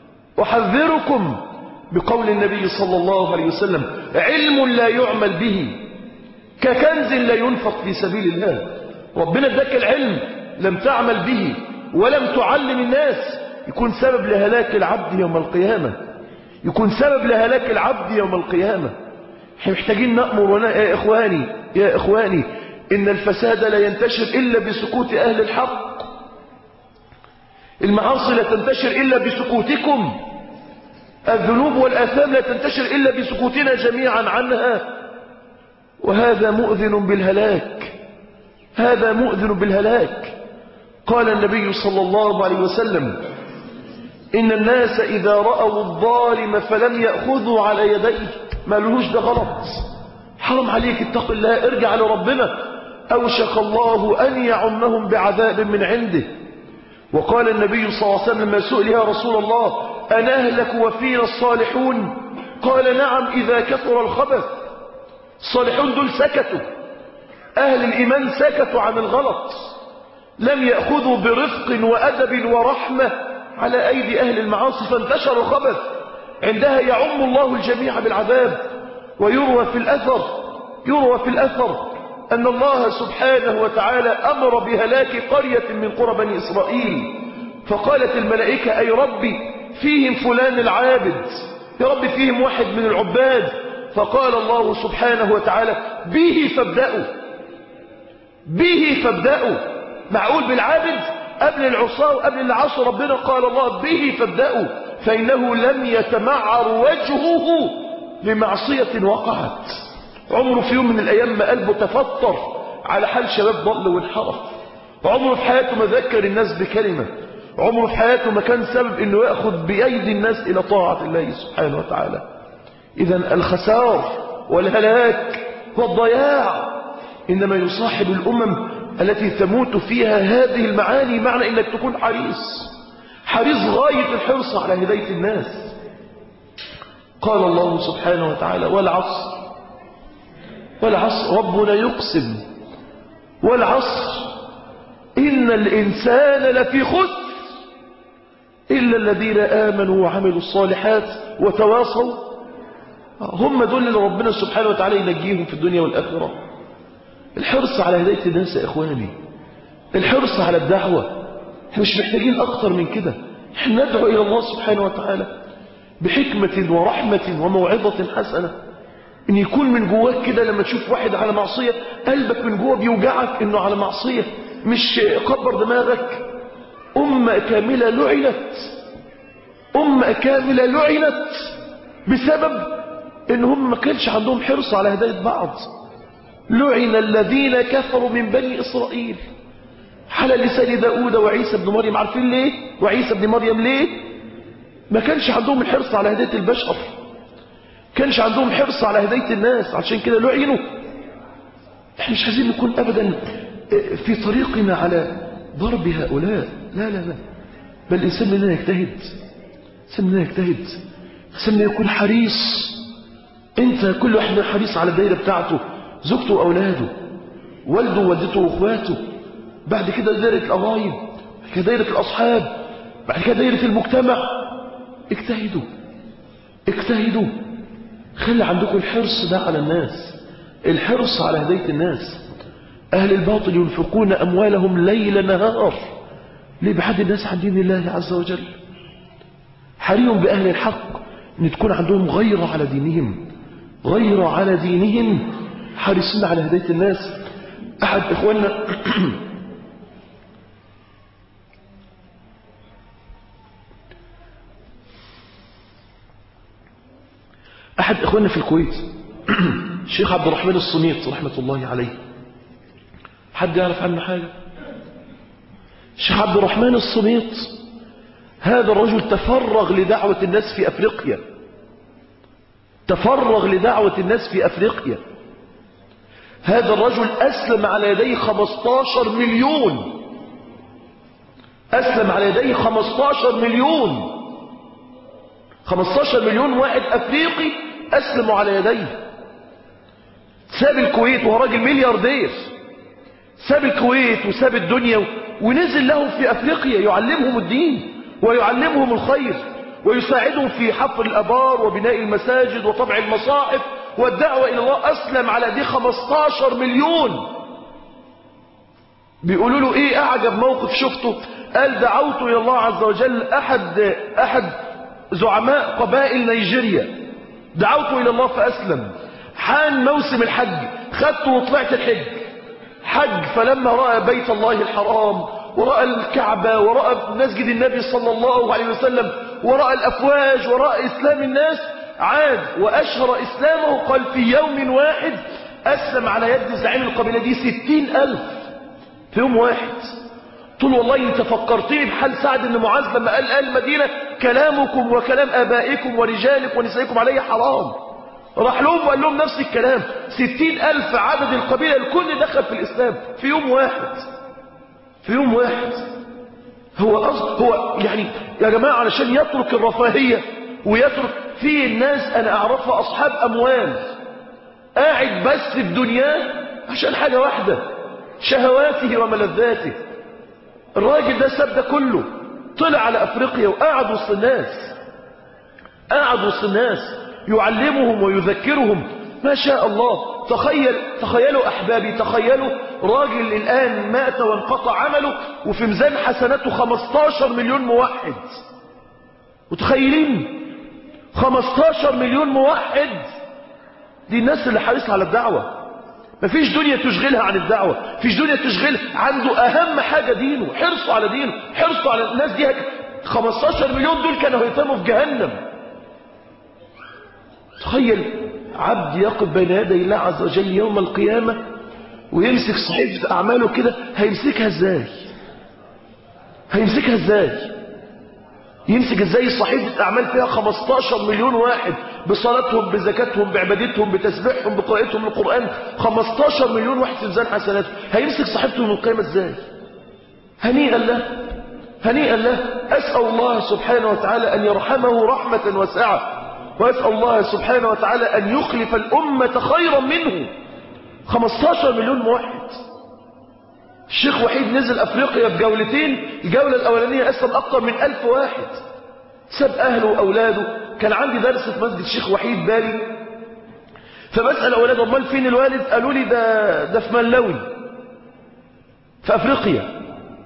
أحذركم بقول النبي صلى الله عليه وسلم علم لا يعمل به ككنز لا ينفق في سبيل الله ربنا اداك العلم لم تعمل به ولم تعلم الناس يكون سبب لهلاك العبد يوم القيامة يكون سبب لهلاك العبد يوم القيامة احنا محتاجين نأمر ونا يا إخواني يا إخواني إن الفساد لا ينتشر إلا بسكوت أهل الحق المعاصي لا تنتشر إلا بسكوتكم الذنوب والآثام لا تنتشر إلا بسكوتنا جميعا عنها وهذا مؤذن بالهلاك هذا مؤذن بالهلاك قال النبي صلى الله عليه وسلم إن الناس إذا رأوا الظالم فلم يأخذوا على يديه ما لهوش ده غلط حرم عليك اتق الله ارجع لربنا أوشك الله أن يعمهم بعذاب من عنده وقال النبي صلى الله عليه وسلم لما سئل يا رسول الله أنهلك وفينا الصالحون قال نعم إذا كثر الخبث الصالحون دول سكتوا أهل الإيمان سكتوا عن الغلط لم يأخذوا برفق وأدب ورحمة على أيدي أهل المعاصي فانتشر الخبث عندها يعم الله الجميع بالعذاب ويروى في الأثر يروى في الأثر أن الله سبحانه وتعالى أمر بهلاك قرية من قرى بني إسرائيل فقالت الملائكة أي ربي فيهم فلان العابد يا رب فيهم واحد من العباد فقال الله سبحانه وتعالى به فابدأوا به فابدأوا معقول بالعابد قبل العصاة وقبل اللي عصوا ربنا قال الله به فابدأوا فإنه لم يتمعر وجهه لمعصية وقعت عمره في يوم من الأيام ما قلبه تفطر على حال شباب ضل وانحرف عمره في حياته ما ذكر الناس بكلمة عمره في حياته ما كان سبب انه يأخذ بأيدي الناس إلى طاعة الله سبحانه وتعالى إذا الخسار والهلاك والضياع إنما يصاحب الأمم التي تموت فيها هذه المعاني معنى إنك تكون حريص حريص غاية الحرص على هداية الناس قال الله سبحانه وتعالى والعصر والعصر ربنا يقسم والعصر إن الإنسان لفي خسر إلا الذين آمنوا وعملوا الصالحات وتواصوا هم دول اللي ربنا سبحانه وتعالى ينجيهم في الدنيا والآخرة الحرص على هداية الناس يا إخواني الحرص على الدعوة احنا مش محتاجين أكتر من كده احنا ندعو إلى الله سبحانه وتعالى بحكمة ورحمة وموعظة حسنة ان يكون من جواك كده لما تشوف واحد على معصية قلبك من جوه بيوجعك انه على معصية مش كبر دماغك أمة كاملة لعنت أمة كاملة لعنت بسبب ان هم ما كانش عندهم حرص على هداية بعض لعن الذين كفروا من بني إسرائيل على لسان داود وعيسى بن مريم عارفين ليه وعيسى بن مريم ليه ما كانش عندهم الحرص على هداية البشر كانش عندهم حرص على هداية الناس عشان كده لعنوا احنا مش عايزين نكون ابدا في طريقنا على ضرب هؤلاء لا لا لا بل الانسان مننا يجتهد الانسان مننا يجتهد الانسان مننا يكون حريص انت كل واحد حريص على الدايره بتاعته زوجته واولاده والده ووالدته واخواته بعد كده دايره القرايب بعد كده دايره الاصحاب بعد كده دايره المجتمع اجتهدوا اجتهدوا خلي عندكم الحرص ده على الناس الحرص على هداية الناس أهل الباطل ينفقون أموالهم ليل نهار ليه بحد الناس عن دين الله عز وجل حريهم بأهل الحق أن تكون عندهم غيرة على دينهم غيرة على دينهم حريصين على هداية الناس أحد إخواننا أحد إخواننا في الكويت الشيخ عبد الرحمن الصميت رحمة الله عليه حد يعرف عنه حاجة الشيخ عبد الرحمن الصميت هذا الرجل تفرغ لدعوة الناس في أفريقيا تفرغ لدعوة الناس في أفريقيا هذا الرجل أسلم على يديه 15 مليون أسلم على يديه 15 مليون 15 مليون واحد أفريقي أسلموا على يديه ساب الكويت وهو راجل ملياردير ساب الكويت وساب الدنيا ونزل لهم في أفريقيا يعلمهم الدين ويعلمهم الخير ويساعدهم في حفر الأبار وبناء المساجد وطبع المصاحف والدعوة إلى الله أسلم على دي 15 مليون بيقولوا له إيه أعجب موقف شفته قال دعوت إلى الله عز وجل أحد, أحد زعماء قبائل نيجيريا دعوت إلى الله فأسلم حان موسم الحج خدت وطلعت الحج حج فلما رأى بيت الله الحرام ورأى الكعبة ورأى مسجد النبي صلى الله عليه وسلم ورأى الأفواج ورأى إسلام الناس عاد وأشهر إسلامه قال في يوم واحد أسلم على يد زعيم القبيلة دي ستين ألف في يوم واحد قلت له والله انت فكرتني بحال سعد بن معاذ لما قال قال المدينة كلامكم وكلام آبائكم ورجالكم ونسائكم علي حرام راح لهم وقال لهم نفس الكلام ستين ألف عدد القبيلة الكل دخل في الإسلام في يوم واحد في يوم واحد هو أصد هو يعني يا جماعة علشان يترك الرفاهية ويترك في الناس أنا أعرفها أصحاب أموال قاعد بس في دنياه عشان حاجة واحدة شهواته وملذاته الراجل ده ساب ده كله طلع على أفريقيا وقعد وسط الناس قعد وسط الناس يعلمهم ويذكرهم ما شاء الله تخيل تخيلوا أحبابي تخيلوا راجل الآن مات وانقطع عمله وفي ميزان حسناته 15 مليون موحد متخيلين 15 مليون موحد دي الناس اللي حريصة على الدعوة مفيش دنيا تشغلها عن الدعوة مفيش دنيا تشغل عنده أهم حاجة دينه حرصه على دينه حرصه على الناس دي 15 مليون دول كانوا هيتموا في جهنم تخيل عبد يقف بين يدي الله عز وجل يوم القيامة ويمسك صحيفة أعماله كده هيمسكها ازاي هيمسكها ازاي يمسك ازاي صحيفة أعمال فيها 15 مليون واحد بصلاتهم بزكاتهم بعبادتهم بتسبيحهم بقراءتهم القرآن 15 مليون واحد في ميزان حسناته هيمسك صحيفته من القيامة ازاي هنيئا له هنيئا له أسأل الله سبحانه وتعالى أن يرحمه رحمة واسعة وأسأل الله سبحانه وتعالى أن يخلف الأمة خيرا منه 15 مليون موحد الشيخ وحيد نزل أفريقيا بجولتين الجولة الأولانية أسلم أكثر من ألف واحد ساب أهله وأولاده كان عندي درس في مسجد الشيخ وحيد بالي فبسأل أولاد أمال فين الوالد قالوا لي ده, ده في ملاوي في أفريقيا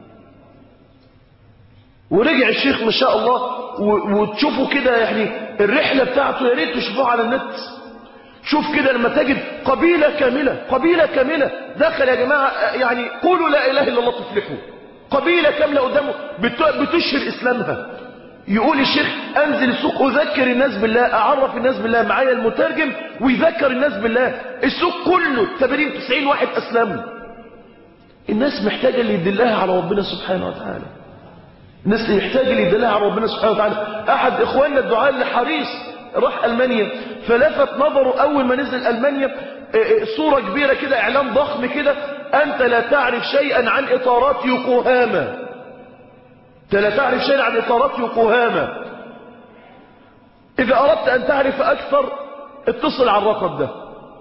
ورجع الشيخ ما شاء الله وتشوفوا كده يعني الرحلة بتاعته يا ريت تشوفوها على النت شوف كده لما تجد قبيلة كاملة قبيلة كاملة دخل يا جماعة يعني قولوا لا إله إلا الله تفلحوا قبيلة كاملة قدامه بتشهر إسلامها يقول الشيخ أنزل السوق أذكر الناس بالله أعرف الناس بالله معايا المترجم ويذكر الناس بالله السوق كله 80 90 واحد أسلموا الناس محتاجة اللي يدلها على ربنا سبحانه وتعالى الناس اللي محتاجة اللي يدلها على ربنا سبحانه وتعالى أحد إخواننا الدعاء اللي حريص راح ألمانيا فلفت نظره أول ما نزل ألمانيا صورة كبيرة كده إعلان ضخم كده أنت لا تعرف شيئا عن إطارات يوكوهاما أنت لا تعرف شيئا عن إطارات يوكوهاما إذا أردت أن تعرف أكثر اتصل على الرقم ده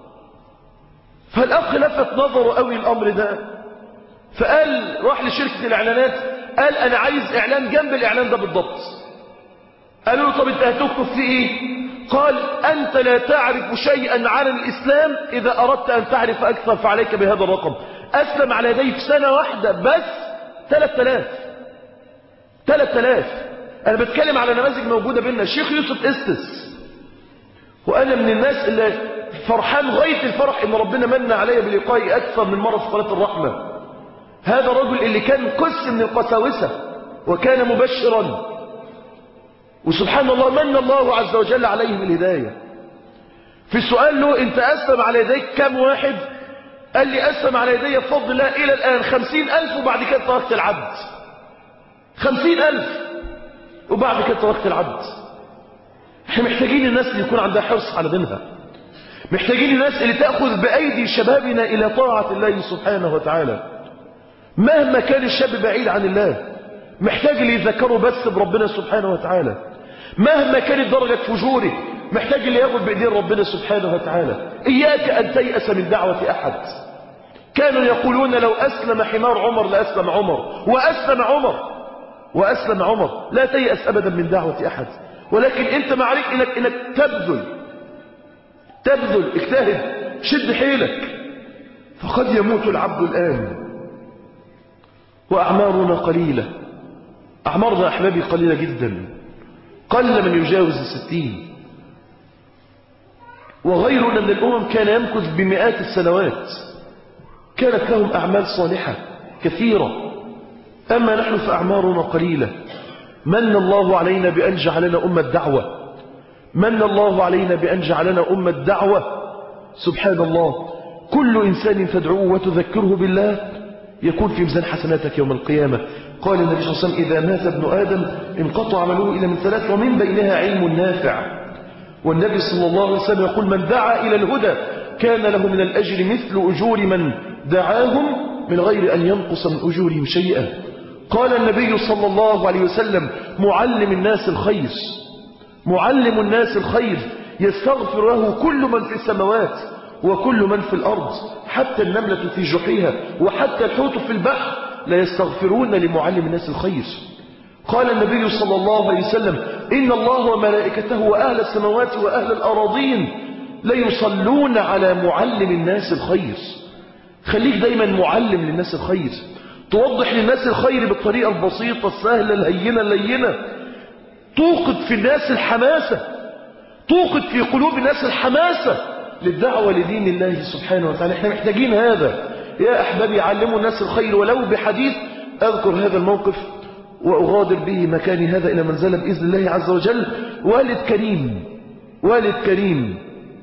فالأخ لفت نظره قوي الأمر ده فقال راح لشركة الإعلانات قال أنا عايز إعلان جنب الإعلان ده بالضبط قالوا له طب أنت هتكتب فيه إيه قال أنت لا تعرف شيئا عن الإسلام إذا أردت أن تعرف أكثر فعليك بهذا الرقم أسلم على يديه في سنة واحدة بس 3000 3000 أنا بتكلم على نماذج موجودة بيننا الشيخ يوسف استس وأنا من الناس اللي فرحان غاية الفرح إن ربنا من علي بلقائي أكثر من مرة في صلاة الرحمة هذا الرجل اللي كان قس من القساوسة وكان مبشرا وسبحان الله من الله عز وجل عليه بالهداية في السؤال له انت أسلم على يديك كم واحد قال لي أسلم على يدي بفضل الله إلى الآن خمسين ألف وبعد كده تركت العبد خمسين ألف وبعد كده تركت العبد احنا محتاجين الناس اللي يكون عندها حرص على دينها محتاجين الناس اللي تأخذ بأيدي شبابنا إلى طاعة الله سبحانه وتعالى مهما كان الشاب بعيد عن الله محتاج اللي يذكره بس بربنا سبحانه وتعالى مهما كانت درجة فجوره محتاج اللي ياخد بإيدين ربنا سبحانه وتعالى إياك أن تيأس من دعوة أحد كانوا يقولون لو أسلم حمار عمر لأسلم عمر وأسلم عمر وأسلم عمر لا تيأس أبدا من دعوة أحد ولكن أنت ما عليك إنك, إنك تبذل تبذل اجتهد شد حيلك فقد يموت العبد الآن وأعمارنا قليلة أعمارنا أحبابي قليلة جدا قل من يجاوز الستين وغيرنا من الأمم كان يمكث بمئات السنوات كانت لهم أعمال صالحة كثيرة أما نحن فأعمارنا قليلة من الله علينا بأن جعلنا أمة دعوة من الله علينا بأن جعلنا أمة دعوة سبحان الله كل إنسان تدعوه وتذكره بالله يكون في ميزان حسناتك يوم القيامة قال النبي صلى الله عليه وسلم إذا مات ابن آدم انقطع عمله إلى من ثلاث ومن بينها علم نافع والنبي صلى الله عليه وسلم يقول من دعا إلى الهدى كان له من الأجر مثل أجور من دعاهم من غير أن ينقص من أجورهم شيئا قال النبي صلى الله عليه وسلم معلم الناس الخير معلم الناس الخير يستغفر له كل من في السماوات وكل من في الأرض حتى النملة في جحرها وحتى الحوت في البحر لا يستغفرون لمعلم الناس الخير قال النبي صلى الله عليه وسلم إن الله وملائكته وأهل السماوات وأهل الأراضين ليصلون على معلم الناس الخير خليك دايما معلم للناس الخير توضح للناس الخير بالطريقة البسيطة السهلة الهينة اللينة توقد في الناس الحماسة توقد في قلوب الناس الحماسة للدعوة لدين الله سبحانه وتعالى احنا محتاجين هذا يا أحبابي علموا الناس الخير ولو بحديث أذكر هذا الموقف وأغادر به مكاني هذا إلى منزل بإذن الله عز وجل والد كريم والد كريم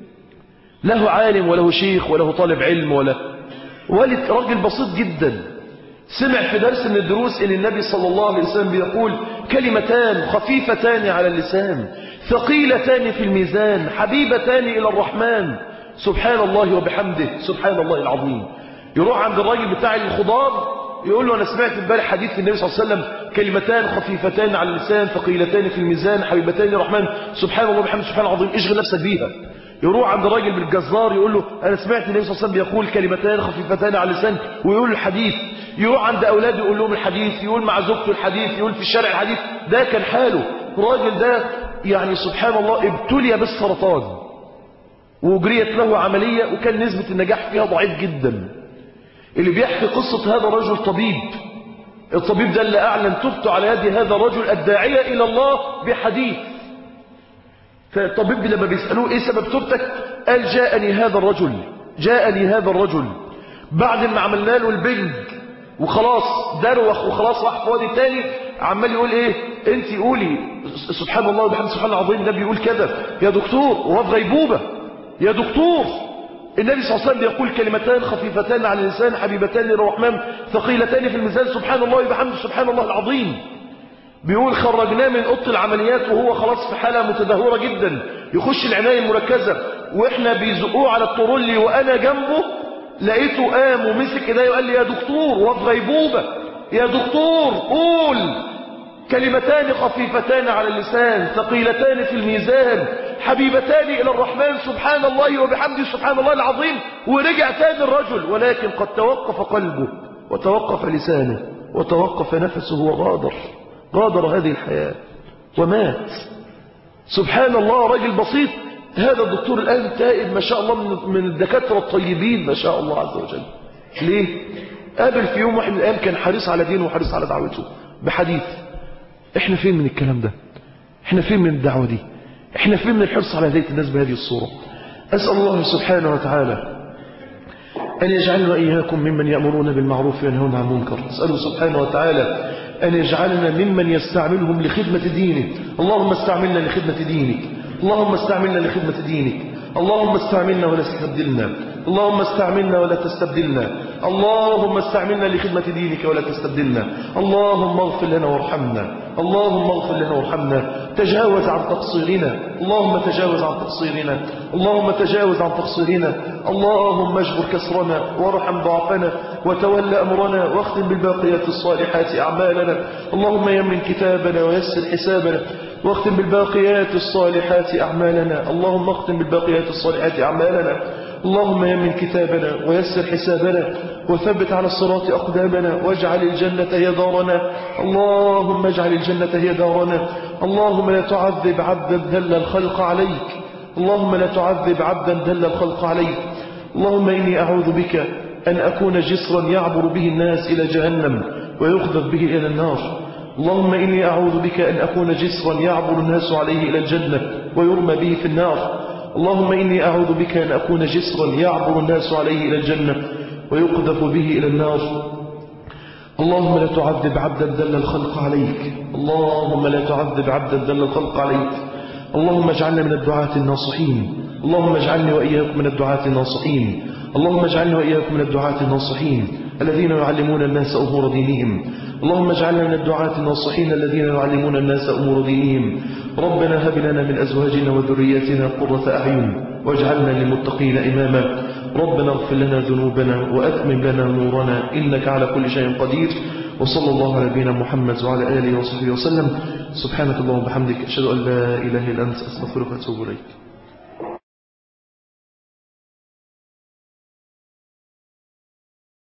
له عالم وله شيخ وله طالب علم ولا والد راجل بسيط جدا سمع في درس من الدروس ان النبي صلى الله عليه وسلم بيقول كلمتان خفيفتان على اللسان ثقيلتان في الميزان حبيبتان الى الرحمن سبحان الله وبحمده سبحان الله العظيم يروح عند الراجل بتاع الخضار يقول له انا سمعت امبارح حديث النبي صلى الله عليه وسلم كلمتان خفيفتان على اللسان ثقيلتان في الميزان حبيبتان الى الرحمن سبحان الله وبحمده سبحان العظيم اشغل نفسك بيها يروح عند الراجل بالجزار يقول له انا سمعت النبي صلى الله عليه وسلم بيقول كلمتان خفيفتان على اللسان ويقول الحديث يروح عند اولاده يقول لهم الحديث يقول مع زوجته الحديث يقول في الشارع الحديث ده كان حاله الراجل ده يعني سبحان الله ابتلي بالسرطان واجريت له عمليه وكان نسبه النجاح فيها ضعيف جدا اللي بيحكي قصه هذا الرجل طبيب الطبيب ده اللي اعلن تبت على يد هذا الرجل الداعيه الى الله بحديث فالطبيب لما بيسألوه ايه سبب توبتك قال جاءني هذا الرجل جاءني هذا الرجل بعد ما عملنا له البنج وخلاص دروخ وخلاص راح في وادي تاني عمال يقول ايه انت قولي سبحان الله وبحمد سبحان العظيم ده بيقول كده يا دكتور وهو في غيبوبه يا دكتور النبي صلى الله عليه وسلم يقول كلمتان خفيفتان على اللسان حبيبتان للرحمن ثقيلتان في الميزان سبحان الله وبحمده سبحان الله العظيم بيقول خرجناه من اوضه العمليات وهو خلاص في حاله متدهوره جدا يخش العنايه المركزه واحنا بيزقوه على الطرولي وانا جنبه لقيته قام ومسك ايديا وقال لي يا دكتور وفي غيبوبه يا دكتور قول كلمتان خفيفتان على اللسان ثقيلتان في الميزان حبيبتان الى الرحمن سبحان الله وبحمده سبحان الله العظيم ورجع تاني الرجل ولكن قد توقف قلبه وتوقف لسانه وتوقف نفسه وغادر غادر هذه الحياة ومات سبحان الله راجل بسيط هذا الدكتور الآن تائب ما شاء الله من, من الدكاترة الطيبين ما شاء الله عز وجل ليه؟ قابل في يوم واحد من الأيام كان حريص على دينه وحريص على دعوته بحديث احنا فين من الكلام ده احنا فين من الدعوة دي احنا فين من الحرص على هداية الناس بهذه الصورة أسأل الله سبحانه وتعالى أن يجعلنا وإياكم ممن يأمرون بالمعروف وينهون عن المنكر أسأله سبحانه وتعالى أن يجعلنا ممن يستعملهم لخدمة دينه اللهم استعملنا لخدمة دينك اللهم استعملنا لخدمة دينك اللهم استعملنا ولا تستبدلنا اللهم استعملنا ولا تستبدلنا اللهم استعملنا لخدمة دينك ولا تستبدلنا اللهم اغفر لنا وارحمنا اللهم اغفر لنا وارحمنا تجاوز عن تقصيرنا اللهم تجاوز عن تقصيرنا اللهم تجاوز عن تقصيرنا اللهم اجبر كسرنا وارحم ضعفنا وتول أمرنا واختم بالباقيات الصالحات أعمالنا اللهم يمن كتابنا ويسر حسابنا واختم بالباقيات الصالحات أعمالنا اللهم اختم بالباقيات الصالحات أعمالنا اللهم يمن كتابنا ويسر حسابنا وثبت على الصراط أقدامنا واجعل الجنة هي دارنا اللهم اجعل الجنة هي دارنا اللهم لا تعذب عبدا دل الخلق عليك اللهم لا تعذب عبدا دل الخلق عليك اللهم إني أعوذ بك أن أكون جسرا يعبر به الناس إلى جهنم ويخذف به إلى النار اللهم إني أعوذ بك أن أكون جسرا يعبر الناس عليه إلى الجنة ويرمى به في النار اللهم إني أعوذ بك أن أكون جسرا يعبر الناس عليه إلى الجنة ويقذف به إلى النار اللهم لا تعذب عبدا دل الخلق عليك اللهم لا تعذب عبدا دل الخلق عليك اللهم اجعلنا من الدعاة الناصحين اللهم اجعلني وإياكم من الدعاة الناصحين اللهم اجعلني وإياكم من الدعاة الناصحين الذين يعلمون الناس أمور دينهم اللهم اجعلنا من الدعاة الناصحين الذين يعلمون الناس أمور دينهم ربنا هب لنا من أزواجنا وذرياتنا قرة أعين واجعلنا للمتقين إماما ربنا اغفر لنا ذنوبنا وأتمم لنا نورنا إنك على كل شيء قدير وصلى الله على نبينا محمد وعلى آله وصحبه وسلم سبحانك اللهم وبحمدك أشهد أن لا إله إلا أنت أستغفرك وأتوب إليك